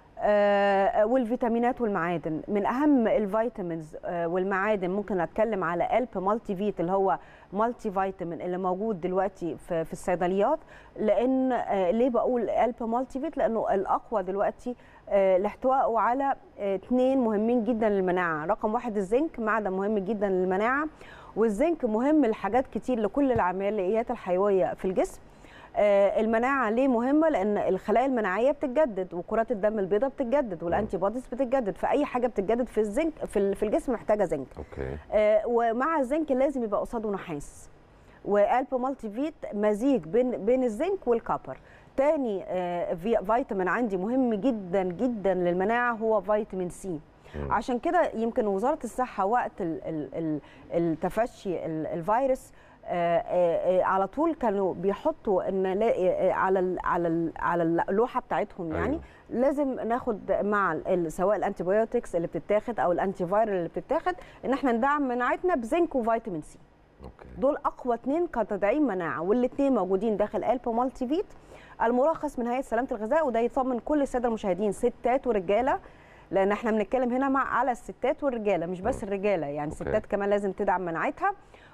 آه، والفيتامينات والمعادن من اهم الفيتامينز آه، والمعادن ممكن اتكلم على الب مالتي فيت اللي هو مالتي فيتامين اللي موجود دلوقتي في في الصيدليات لان آه، ليه بقول الب مالتي فيت لانه الاقوى دلوقتي آه، لاحتوائه على آه، اثنين مهمين جدا للمناعه رقم واحد الزنك معدن مهم جدا للمناعه والزنك مهم لحاجات كتير لكل العمليات الحيويه في الجسم آه، المناعه ليه مهمه لان الخلايا المناعيه بتتجدد وكرات الدم البيضاء بتتجدد والانتي بوديز بتتجدد فاي حاجه بتتجدد في الزنك في ال- في الجسم محتاجه زنك اوكي آه، ومع الزنك لازم يبقى قصاده نحاس وقلب مالتي فيت مزيج بين بين الزنك والكابر تاني آه، في- فيتامين عندي مهم جدا جدا للمناعه هو فيتامين سي مم. عشان كده يمكن وزاره الصحه وقت ال- ال- ال- التفشي ال- الفيروس آه، آه، آه، على طول كانوا بيحطوا ان لا- آه، على ال على ال على اللوحه بتاعتهم يعني أيوة. لازم ناخد مع ال- سواء الانتيبيوتكس اللي بتتاخد او الانتي فايرال اللي بتتاخد ان احنا ندعم مناعتنا بزنك وفيتامين سي دول اقوى اثنين كتدعيم مناعه والاثنين موجودين داخل الب مالتي فيت المرخص من هيئه سلامه الغذاء وده يطمن كل الساده المشاهدين ستات ورجاله لان احنا بنتكلم هنا مع على الستات والرجاله مش بس الرجاله يعني أوكي. الستات كمان لازم تدعم مناعتها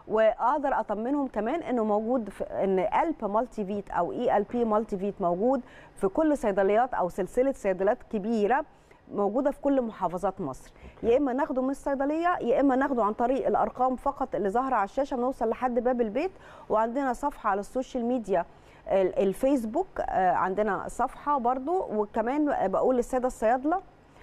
واقدر اطمنهم كمان انه موجود في ان الب مالتي فيت او اي ال بي مالتي فيت موجود في كل صيدليات او سلسله صيدليات كبيره موجوده في كل محافظات مصر يا اما ناخده من الصيدليه يا اما ناخده عن طريق الارقام فقط اللي ظاهره على الشاشه بنوصل لحد باب البيت وعندنا صفحه على السوشيال ميديا ال- الفيسبوك آه، عندنا صفحه برضو وكمان بقول للساده الصيادله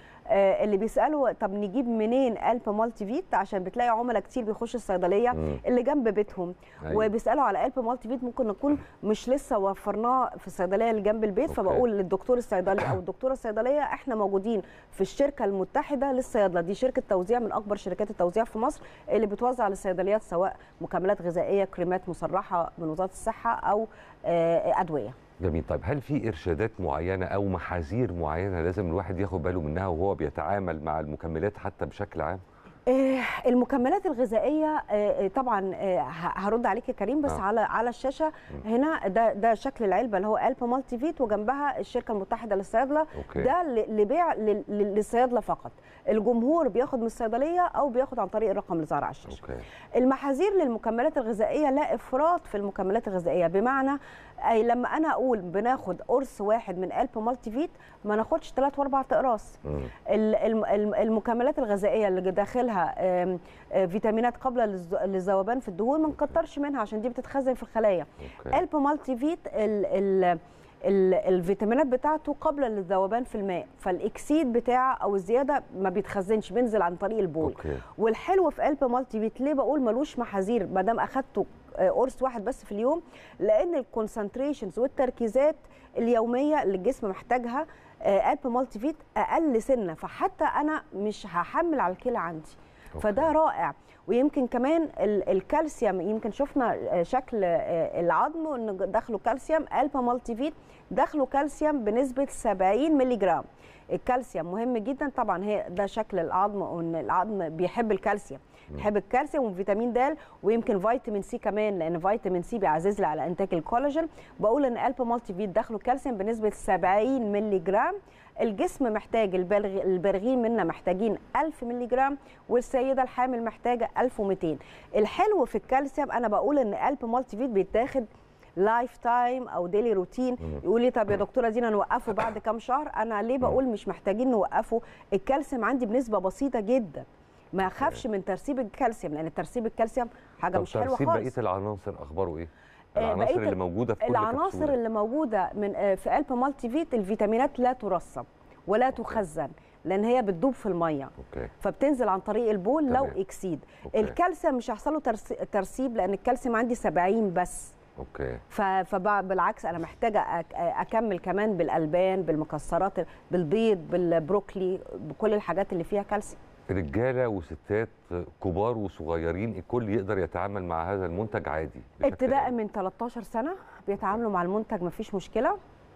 آه، اللي بيسالوا طب نجيب منين الب مالتي فيت عشان بتلاقي عملاء كتير بيخشوا الصيدليه مم. اللي جنب بيتهم أيوة. وبيسالوا على الب مالتي فيت ممكن نكون مش لسه وفرناه في الصيدليه اللي جنب البيت أوكي. فبقول للدكتور الصيدلي او الدكتوره الصيدليه احنا موجودين في الشركه المتحده للصيادله دي شركه توزيع من اكبر شركات التوزيع في مصر اللي بتوزع للصيدليات سواء مكملات غذائيه كريمات مصرحه من وزاره الصحه او آه، ادويه جميل طيب هل في ارشادات معينه او محاذير معينه لازم الواحد ياخد باله منها وهو بيتعامل مع المكملات حتى بشكل عام آه، المكملات الغذائيه آه، آه، طبعا آه، ه- هرد عليك يا كريم بس آه. على على الشاشه هنا ده ده شكل العلبه اللي هو الب مالتي فيت وجنبها الشركه المتحده للصيادله أوكي. ده ل- لبيع لل- لل- للصيادله فقط الجمهور بياخد من الصيدليه او بياخد عن طريق الرقم اللي ظاهر على الشاشه اوكي المحاذير للمكملات الغذائيه لا افراط في المكملات الغذائيه بمعنى اي لما انا اقول بناخد قرص واحد من الب مالتي فيت ما ناخدش ثلاث واربع اقراص ال- الم- الم- المكملات الغذائيه اللي داخلها آم، آه، فيتامينات قابله للز- للذوبان في الدهون ما نكترش منها عشان دي بتتخزن في الخلايا أوكي. الب مالتي فيت ال ال ال الفيتامينات بتاعته قابله للذوبان في الماء فالاكسيد بتاعه او الزياده ما بيتخزنش بينزل عن طريق البول اوكي والحلو في قلب مالتي فيت ليه بقول ملوش محاذير ما دام اخدته آه، قرص واحد بس في اليوم لان الكونسنتريشنز والتركيزات اليوميه اللي الجسم محتاجها آه، قلب مالتي فيت اقل سنه فحتى انا مش هحمل على الكلى عندي فده رائع ويمكن كمان ال- الكالسيوم يمكن شفنا آه، شكل آه، العظم ان داخله كالسيوم قلب مالتي فيت داخله كالسيوم بنسبه 70 مللي جرام الكالسيوم مهم جدا طبعا هي ده شكل العظم وان العظم بيحب الكالسيوم بيحب الكالسيوم وفيتامين د ويمكن فيتامين سي كمان لان فيتامين سي بيعزز لي على انتاج الكولاجين بقول ان قلب مالتي فيت داخله كالسيوم بنسبه 70 مللي جرام الجسم محتاج البالغ البالغين منا محتاجين 1000 مللي جرام والسيده الحامل محتاجه 1200 الحلو في الكالسيوم انا بقول ان قلب مالتي فيت بيتاخد لايف تايم او ديلي روتين يقول لي طب يا دكتوره دينا نوقفه بعد كام شهر انا ليه بقول مش محتاجين نوقفه الكالسيوم عندي بنسبه بسيطه جدا ما اخافش من ترسيب الكالسيوم لان ترسيب الكالسيوم حاجه طب مش حلوه ترسيب خالص بقيه العناصر اخباره ايه آه، العناصر بقية اللي ال- موجوده في كل العناصر كبسولة. اللي موجوده من آه، في قلب مالتي فيت الفيتامينات لا ترسب ولا تخزن لان هي بتدوب في الميه اوكي فبتنزل عن طريق البول لو تمام. اكسيد أوكي. الكالسيوم مش هيحصل له ترس- ترسيب لان الكالسيوم عندي 70 بس اوكي فبالعكس انا محتاجه أك- اكمل كمان بالالبان بالمكسرات بالبيض بالبروكلي بكل الحاجات اللي فيها كالسيوم رجاله وستات كبار وصغيرين الكل يقدر يتعامل مع هذا المنتج عادي بشكل ابتداء من 13 سنه بيتعاملوا مع المنتج مفيش مشكله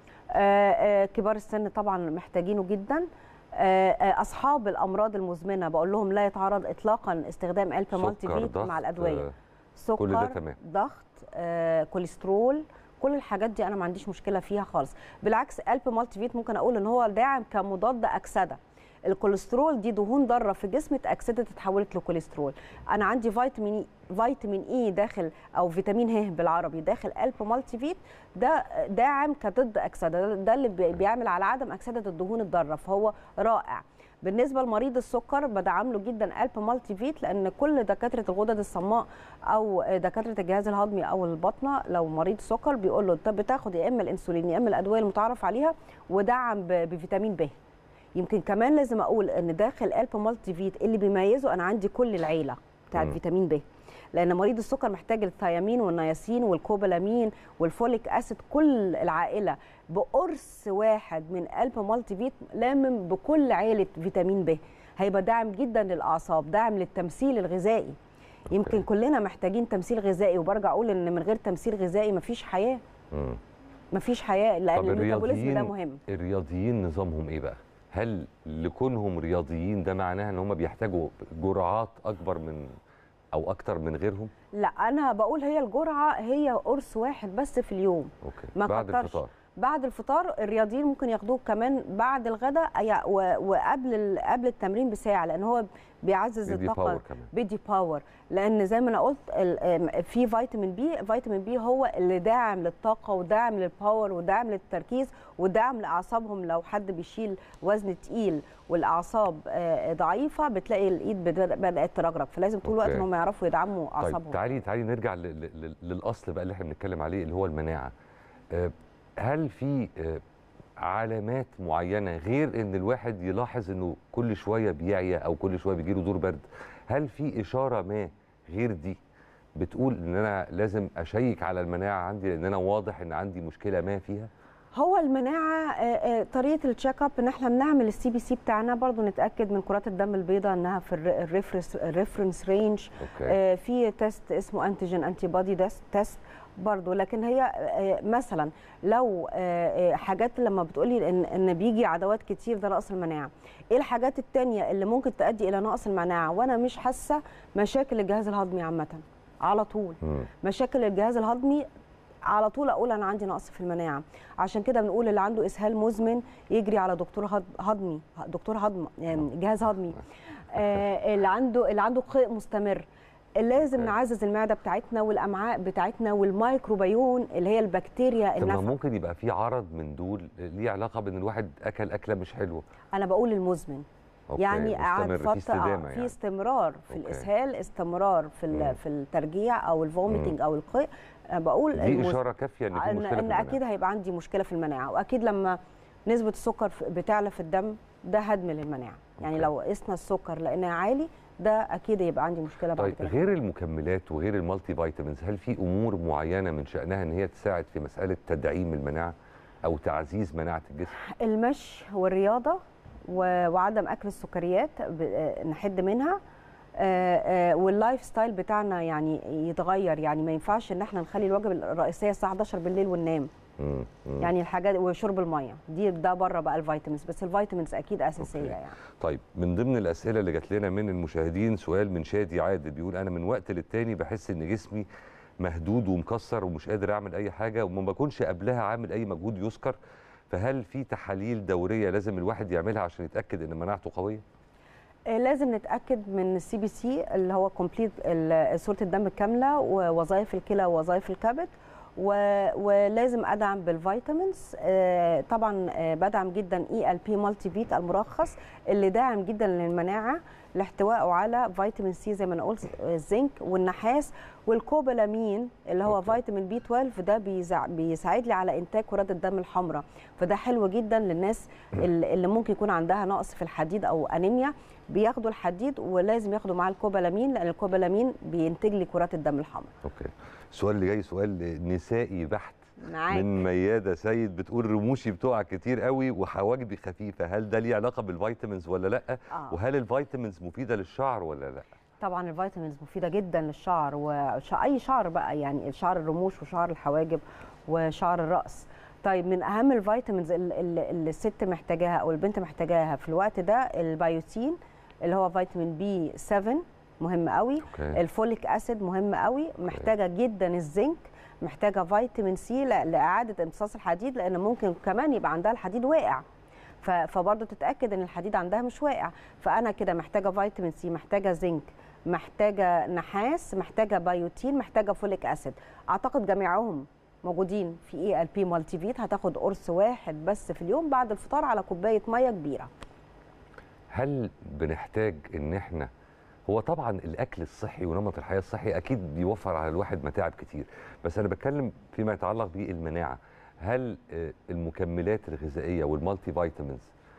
آه، آه، كبار السن طبعا محتاجينه جدا آه، آه، اصحاب الامراض المزمنه بقول لهم لا يتعرض اطلاقا استخدام الب مالتي سكر، فيت ضغط، مع الادويه آه، سكر كل ده تمام. ضغط آه، كوليسترول كل الحاجات دي انا ما عنديش مشكله فيها خالص بالعكس الب مالتي فيت ممكن اقول ان هو داعم كمضاد اكسده الكوليسترول دي دهون ضاره في الجسم اتاكسدت اتحولت لكوليسترول انا عندي فيتامين فيتامين اي داخل او فيتامين ه بالعربي داخل الب مالتي فيت ده داعم كضد اكسده ده- ده اللي بي- بيعمل على عدم اكسده الدهون الضاره فهو رائع بالنسبه لمريض السكر بدعم له جدا الب مالتي فيت لان كل دكاتره الغدد الصماء او دكاتره الجهاز الهضمي او البطنه لو مريض سكر بيقول له انت بتاخد يا اما الانسولين يا اما الادويه المتعارف عليها ودعم ب- بفيتامين ب يمكن كمان لازم اقول ان داخل الب مالتي فيت اللي بيميزه انا عندي كل العيله بتاعت مم. فيتامين ب لان مريض السكر محتاج الثيامين والنياسين والكوبالامين والفوليك اسيد كل العائله بقرص واحد من الب مالتي فيت لامم بكل عيله فيتامين ب هيبقى داعم جدا للاعصاب داعم للتمثيل الغذائي يمكن كلنا محتاجين تمثيل غذائي وبرجع اقول ان من غير تمثيل غذائي مفيش حياه مم. مفيش حياه لان طب الميتابوليزم ده الرياضيين مهم الرياضيين نظامهم ايه بقى؟ هل لكونهم رياضيين ده معناها ان هم بيحتاجوا جرعات اكبر من او اكتر من غيرهم؟ لا انا بقول هي الجرعه هي قرص واحد بس في اليوم اوكي ما بعد كترش. الفطار بعد الفطار الرياضيين ممكن ياخدوه كمان بعد الغداء أي- و- وقبل ال- قبل التمرين بساعه لان هو بيعزز بيدي الطاقه باور كمان. بيدي باور لان زي ما انا قلت ال- آم، في فيتامين بي فيتامين بي هو اللي داعم للطاقه وداعم للباور وداعم للتركيز وداعم لاعصابهم لو حد بيشيل وزن تقيل والاعصاب آه، ضعيفه بتلاقي الايد بدأ- بدات ترجرج فلازم طول الوقت أوكي. انهم يعرفوا يدعموا طيب اعصابهم تعالي تعالي نرجع ل- ل- ل- للاصل بقى اللي احنا بنتكلم عليه اللي هو المناعه آه، هل في آه، علامات معينه غير ان الواحد يلاحظ انه كل شويه بيعيا او كل شويه بيجيله دور برد هل في اشاره ما غير دي بتقول ان انا لازم اشيك على المناعه عندي لان انا واضح ان عندي مشكله ما فيها هو المناعه آه، آه، طريقه التشيك اب ان احنا بنعمل السي بي سي بتاعنا برضو نتاكد من كرات الدم البيضاء انها في الر- الريفرنس الريفرنس رينج اوكي آه، في تيست اسمه انتيجين انتي بودي تيست برضو لكن هي آه، مثلا لو آه، آه، حاجات لما بتقولي ان ان بيجي عدوات كتير ده نقص المناعه ايه الحاجات التانية اللي ممكن تؤدي الى نقص المناعه وانا مش حاسه مشاكل الجهاز الهضمي عامه على طول مم. مشاكل الجهاز الهضمي على طول اقول انا عندي نقص في المناعه عشان كده بنقول اللي عنده اسهال مزمن يجري على دكتور هض- هضمي دكتور هضم يعني جهاز هضمي آه اللي عنده اللي عنده قيء مستمر لازم أوكي. نعزز المعده بتاعتنا والامعاء بتاعتنا والميكروبيون اللي هي البكتيريا طب ما النافعه ممكن يبقى في عرض من دول ليه علاقه بان الواحد اكل اكله مش حلوه انا بقول المزمن أوكي، يعني قعد مستمر، في فتره آه، استدامه في يعني استمرار في أوكي. الاسهال استمرار في مم. ال- في الترجيع او الفوميتنج او القيء أنا بقول دي المز- اشاره كافيه ان في ان, مشكله في إن المناعه اكيد هيبقى عندي مشكله في المناعه واكيد لما نسبه السكر في- بتعلى في الدم ده هدم للمناعه يعني أوكي. لو قسنا السكر لقيناه عالي ده اكيد هيبقى عندي مشكله بعد طيب كده غير المكملات وغير المالتي فيتامينز هل في امور معينه من شانها ان هي تساعد في مساله تدعيم المناعه او تعزيز مناعه الجسم المشي والرياضه و- وعدم اكل السكريات ب- آه، نحد منها آه، آه، واللايف ستايل بتاعنا يعني يتغير يعني ما ينفعش ان احنا نخلي الوجبه الرئيسيه الساعه 11 بالليل وننام مم. مم. يعني الحاجات وشرب الميه دي ده بره بقى الفيتامينز بس الفيتامينز اكيد اساسيه أوكي. يعني طيب من ضمن الاسئله اللي جات لنا من المشاهدين سؤال من شادي عادل بيقول انا من وقت للتاني بحس ان جسمي مهدود ومكسر ومش قادر اعمل اي حاجه وما بكونش قبلها عامل اي مجهود يذكر فهل في تحاليل دوريه لازم الواحد يعملها عشان يتاكد ان مناعته قويه آه، لازم نتاكد من السي بي سي اللي هو كومبليت صوره الدم الكامله ووظائف الكلى ووظائف الكبد و- ولازم ادعم بالفيتامينز آه، طبعا آه، بدعم جدا اي ال بي مالتي فيت المرخص اللي داعم جدا للمناعه لاحتوائه على فيتامين سي زي ما انا قلت آه، الزنك والنحاس والكوبالامين اللي هو أوكي. فيتامين بي 12 ده بيزع- بيساعد لي على انتاج كرات الدم الحمراء فده حلو جدا للناس اللي اللي ممكن يكون عندها نقص في الحديد او انيميا بياخدوا الحديد ولازم ياخدوا معاه الكوبالامين لان الكوبالامين بينتج لي كرات الدم الحمراء اوكي السؤال اللي جاي سؤال نسائي بحت معاك من مياده سيد بتقول رموشي بتقع كتير قوي وحواجبي خفيفه هل ده ليه علاقه بالفيتامينز ولا لا آه. وهل الفيتامينز مفيده للشعر ولا لا طبعا الفيتامينز مفيده جدا للشعر واي شعر بقى يعني شعر الرموش وشعر الحواجب وشعر الراس طيب من اهم الفيتامينز ال- ال- اللي الست محتاجاها او البنت محتاجاها في الوقت ده البيوتين اللي هو فيتامين بي 7 مهم قوي اوكي الفوليك اسيد مهم قوي محتاجه جدا الزنك محتاجه فيتامين سي ل- لاعاده امتصاص الحديد لان ممكن كمان يبقى عندها الحديد واقع ف- فبرضه تتاكد ان الحديد عندها مش واقع فانا كده محتاجه فيتامين سي محتاجه زنك محتاجه نحاس محتاجه بيوتين محتاجه فوليك اسيد اعتقد جميعهم موجودين في اي ال بي مالتي فيت هتاخد قرص واحد بس في اليوم بعد الفطار على كوبايه ميه كبيره هل بنحتاج ان احنا هو طبعا الاكل الصحي ونمط الحياه الصحي اكيد بيوفر على الواحد متاعب كتير بس انا بتكلم فيما يتعلق بالمناعه هل آه، المكملات الغذائيه والمالتي فيتامينز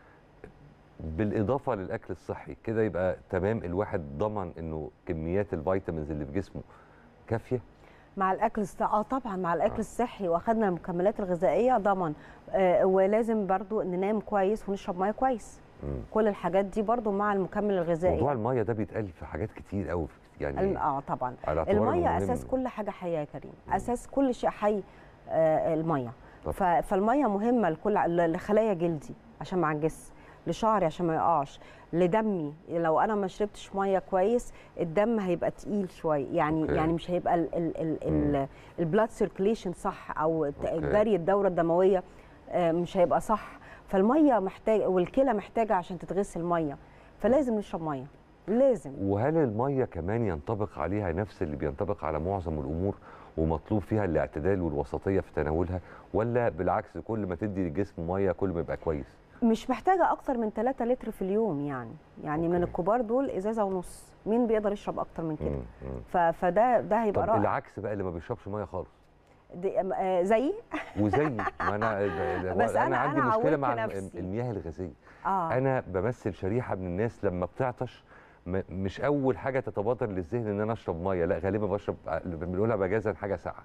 بالاضافه للاكل الصحي كده يبقى تمام الواحد ضمن انه كميات الفيتامينز اللي في جسمه كافيه مع الاكل الصحي اه طبعا مع الاكل الصحي واخدنا المكملات الغذائيه ضمن آه ولازم برضو ننام كويس ونشرب ميه كويس مم. كل الحاجات دي برضو مع المكمل الغذائي موضوع الميه ده بيتقال في حاجات كتير قوي يعني الم... اه طبعا على اعتبار إنه الميه مهم. اساس كل حاجه حيه يا كريم اساس كل شيء حي آه الميه طب. ف... فالميه مهمه لكل ل- لخلايا جلدي عشان ما اعجزش لشعري عشان ما يقعش لدمي لو انا ما شربتش ميه كويس الدم هيبقى تقيل شويه يعني أوكي. يعني مش هيبقى ال- ال- ال- ال- البلاد سيركليشن صح او الت- أوكي. جري الدوره الدمويه آه، مش هيبقى صح فالميه محتاج والكلى محتاجه عشان تتغسل ميه فلازم نشرب ميه لازم وهل الميه كمان ينطبق عليها نفس اللي بينطبق على معظم الامور ومطلوب فيها الاعتدال والوسطيه في تناولها ولا بالعكس كل ما تدي للجسم ميه كل ما يبقى كويس مش محتاجه اكتر من 3 لتر في اليوم يعني يعني من أوكي. الكبار دول ازازه ونص مين بيقدر يشرب اكتر من كده مم، مم. ف- فده ده هيبقى طب رائع العكس بقى اللي ما بيشربش ميه خالص دي- آه، زيي وزي ما انا بس أنا- انا عندي أنا مشكله عودت مع الم- نفسي. المياه الغازيه اه انا بمثل شريحه من الناس لما بتعطش م- مش اول حاجه تتبادر للذهن ان انا اشرب ميه لا غالبا بشرب بنقولها مجازا حاجه ساقعه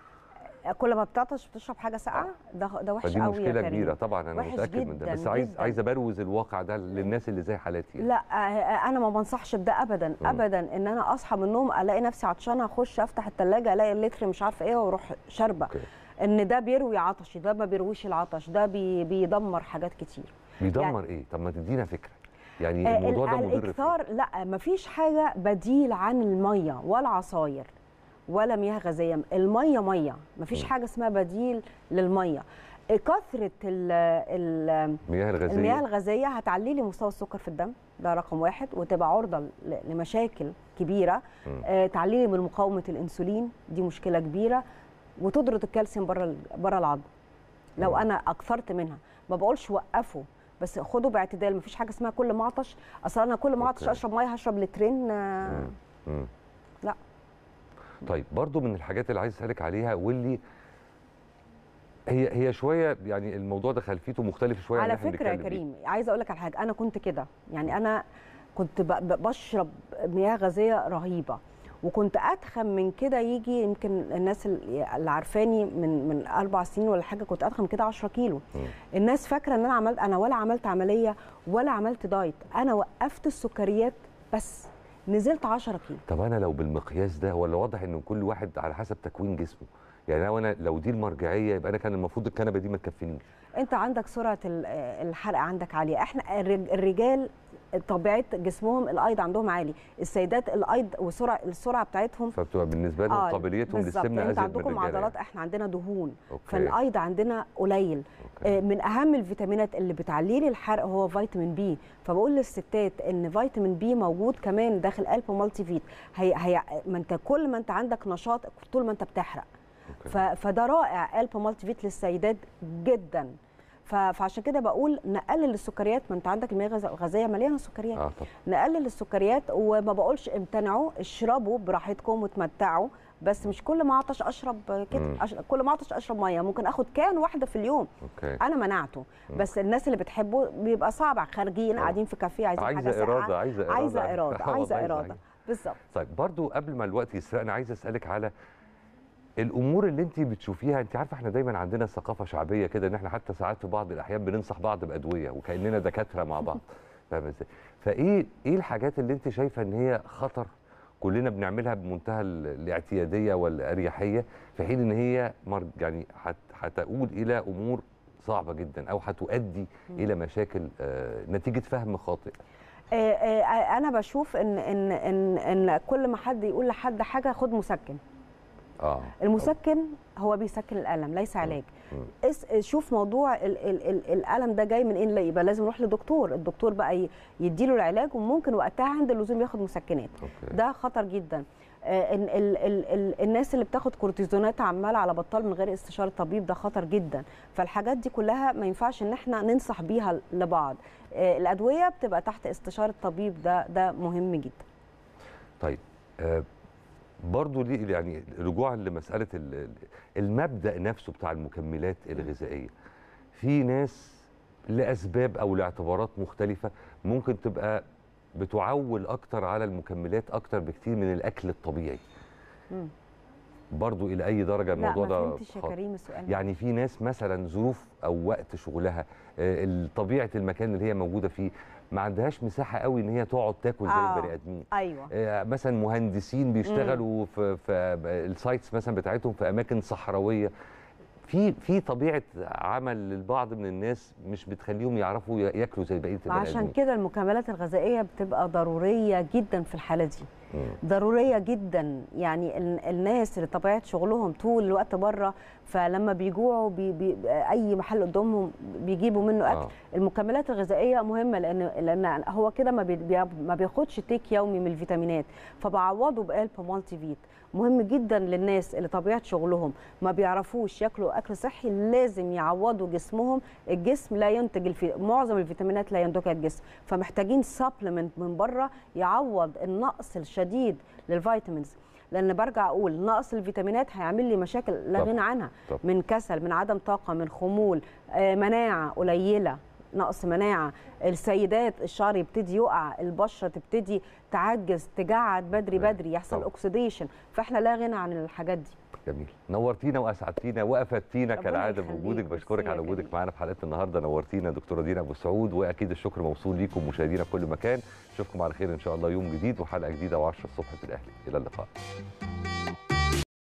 كل ما بتعطش بتشرب حاجه ساقعه ده ده وحش فدي قوي مشكله يا كريم كبيره طبعا انا وحش متاكد من ده جداً بس عايز جداً. عايز ابروز الواقع ده للناس اللي زي حالاتي يعني. لا آه، انا ما بنصحش بده ابدا مم. ابدا ان انا اصحى من النوم الاقي نفسي عطشانه اخش افتح الثلاجه الاقي اللتر مش عارفه ايه واروح شاربه أوكي. ان ده بيروي عطشي ده ما بيرويش العطش ده بي بيدمر حاجات كتير بيدمر ايه طب ما تدينا فكره يعني آه، الموضوع ده ال- مضر في إيه؟ الاكثار لا مفيش حاجه بديل عن الميه ولا عصاير ولا مياه غازيه الميه ميه مفيش مم. حاجه اسمها بديل للميه كثره ال ال المياه الغازيه المياه الغازيه هتعلي لي مستوى السكر في الدم ده رقم واحد وتبقى عرضه ل- لمشاكل كبيره مم. آه تعلي لي من مقاومه الانسولين دي مشكله كبيره وتطرد الكالسيوم بره بره العظم لو مم. انا اكثرت منها ما بقولش وقفوا بس خدوا باعتدال مفيش حاجه اسمها كل ما اعطش اصل انا كل ما اعطش أوكي. اشرب ميه هشرب لترين آه، مم. مم. لا. طيب برضو من الحاجات اللي عايز اسالك عليها واللي هي هي شويه يعني الموضوع ده خلفيته مختلف شويه عن على اللي إحنا فكره يا بنتكلم فيه. كريم عايزه اقول لك على حاجه انا كنت كده يعني انا كنت ب- ب- بشرب مياه غازيه رهيبه وكنت اتخن من كده يجي يمكن الناس ال- اللي عارفاني من من اربع سنين ولا حاجه كنت اتخن من كده 10 كيلو مم. الناس فاكره ان انا عملت انا ولا عملت عمليه ولا عملت دايت انا وقفت السكريات بس نزلت 10 كيلو طب انا لو بالمقياس ده ولا واضح ان كل واحد على حسب تكوين جسمه يعني لو انا لو دي المرجعيه يبقى انا كان المفروض الكنبه دي ما تكفينيش انت عندك سرعه ال- الحرق عندك عاليه احنا الرج- الرجال طبيعه جسمهم الايض عندهم عالي السيدات الايض والسرعه السرعه بتاعتهم فبتبقى بالنسبه لهم قابليتهم بالظبط. للسمنه انت ازيد من عندكم الرجاله عضلات يعني. احنا عندنا دهون أوكي. فالايض عندنا قليل أوكي. آه، من اهم الفيتامينات اللي بتعلي لي الحرق هو فيتامين بي فبقول للستات ان فيتامين بي موجود كمان داخل قلب مالتي فيت هي هي ما انت كل ما انت عندك نشاط طول ما انت بتحرق أوكي. ف- فده رائع قلب مالتي فيت للسيدات جدا ف- فعشان كده بقول نقلل السكريات ما انت عندك المياه الغاز- الغازيه مليانه سكريات اه طب نقلل السكريات وما بقولش امتنعوا اشربوا براحتكم وتمتعوا بس مش كل ما اعطش اشرب كده مم. أش... كل ما اعطش اشرب ميه ممكن اخد كان واحده في اليوم اوكي انا منعته بس الناس اللي بتحبه بيبقى صعب خارجين آه. قاعدين في كافيه عايزين حاجه عايزه ساقعه اراده عايزه اراده عايزه اراده والله عايزه صحيح. اراده بالظبط طيب برضو قبل ما الوقت يسرقنا عايز اسالك على الامور اللي انت بتشوفيها انت عارفه احنا دايما عندنا ثقافه شعبيه كده ان احنا حتى ساعات في بعض الاحيان بننصح بعض بادويه وكاننا دكاتره مع بعض فاهمه ازاي فايه ايه الحاجات اللي انت شايفه ان هي خطر كلنا بنعملها بمنتهى ال- الاعتياديه والاريحيه في حين ان هي مر- يعني هت- هتؤول الى امور صعبه جدا او هتؤدي الى مشاكل آه، نتيجه فهم خاطئ آه، آه، انا بشوف ان ان ان ان كل ما حد يقول لحد حاجه خد مسكن اه المسكن هو بيسكن الالم ليس علاج اس شوف موضوع ال ال ال الالم ده جاي من ايه لا يبقى لازم يروح لدكتور الدكتور بقى ي- يديله العلاج وممكن وقتها عند اللزوم ياخد مسكنات أوكي. ده خطر جدا آه، ال ال ال ال الناس اللي بتاخد كورتيزونات عماله على بطال من غير استشاره طبيب ده خطر جدا فالحاجات دي كلها ما ينفعش ان احنا ننصح بيها لبعض آه، الادويه بتبقى تحت استشاره طبيب ده ده مهم جدا طيب آه برضو ليه يعني رجوعا لمساله ال- ال- المبدا نفسه بتاع المكملات الغذائيه في ناس لاسباب او لاعتبارات مختلفه ممكن تبقى بتعول اكتر على المكملات اكتر بكتير من الاكل الطبيعي مم. برضو الى اي درجه لا الموضوع ما ده فهمتش يا خاطئ؟ كريم السؤال يعني في ناس مثلا ظروف او وقت شغلها آه، طبيعه المكان اللي هي موجوده فيه ما عندهاش مساحه قوي ان هي تقعد تاكل زي آه، البني ادمين ايوه آه، مثلا مهندسين بيشتغلوا في في السايتس مثلا بتاعتهم في اماكن صحراويه في في طبيعه عمل للبعض من الناس مش بتخليهم يعرفوا ي- ياكلوا زي بقيه البني عشان ادمين كده المكملات الغذائيه بتبقى ضروريه جدا في الحاله دي مم. ضروريه جدا يعني ال- الناس اللي طبيعه شغلهم طول الوقت بره فلما بيجوعوا بي بي اي محل قدامهم بيجيبوا منه اكل آه. المكملات الغذائيه مهمه لان لان هو كده ما بي بي- ما بياخدش تيك يومي من الفيتامينات فبعوضه بقلب مالتي فيت مهم جدا للناس اللي طبيعه شغلهم ما بيعرفوش ياكلوا اكل صحي لازم يعوضوا جسمهم الجسم لا ينتج الفي... معظم الفيتامينات لا ينتجها الجسم فمحتاجين سبلمنت من بره يعوض النقص الشديد للفيتامينز لان برجع اقول نقص الفيتامينات هيعمل لي مشاكل لا طب. غنى عنها طب. من كسل من عدم طاقه من خمول آه، مناعه قليله نقص مناعه السيدات الشعر يبتدي يقع البشره تبتدي تعجز تجعد بدري تمام. بدري يحصل طبعا. اوكسيديشن فاحنا لا غنى عن الحاجات دي جميل نورتينا واسعدتينا وافدتينا ربنا كالعاده يخليك. بوجودك بشكرك ميرسي يا على وجودك كريم. معانا في حلقتنا النهارده نورتينا دكتوره دينا ابو سعود واكيد الشكر موصول ليكم مشاهدينا في كل مكان اشوفكم على خير ان شاء الله يوم جديد وحلقه جديده و10 الصبح في الاهلي الى اللقاء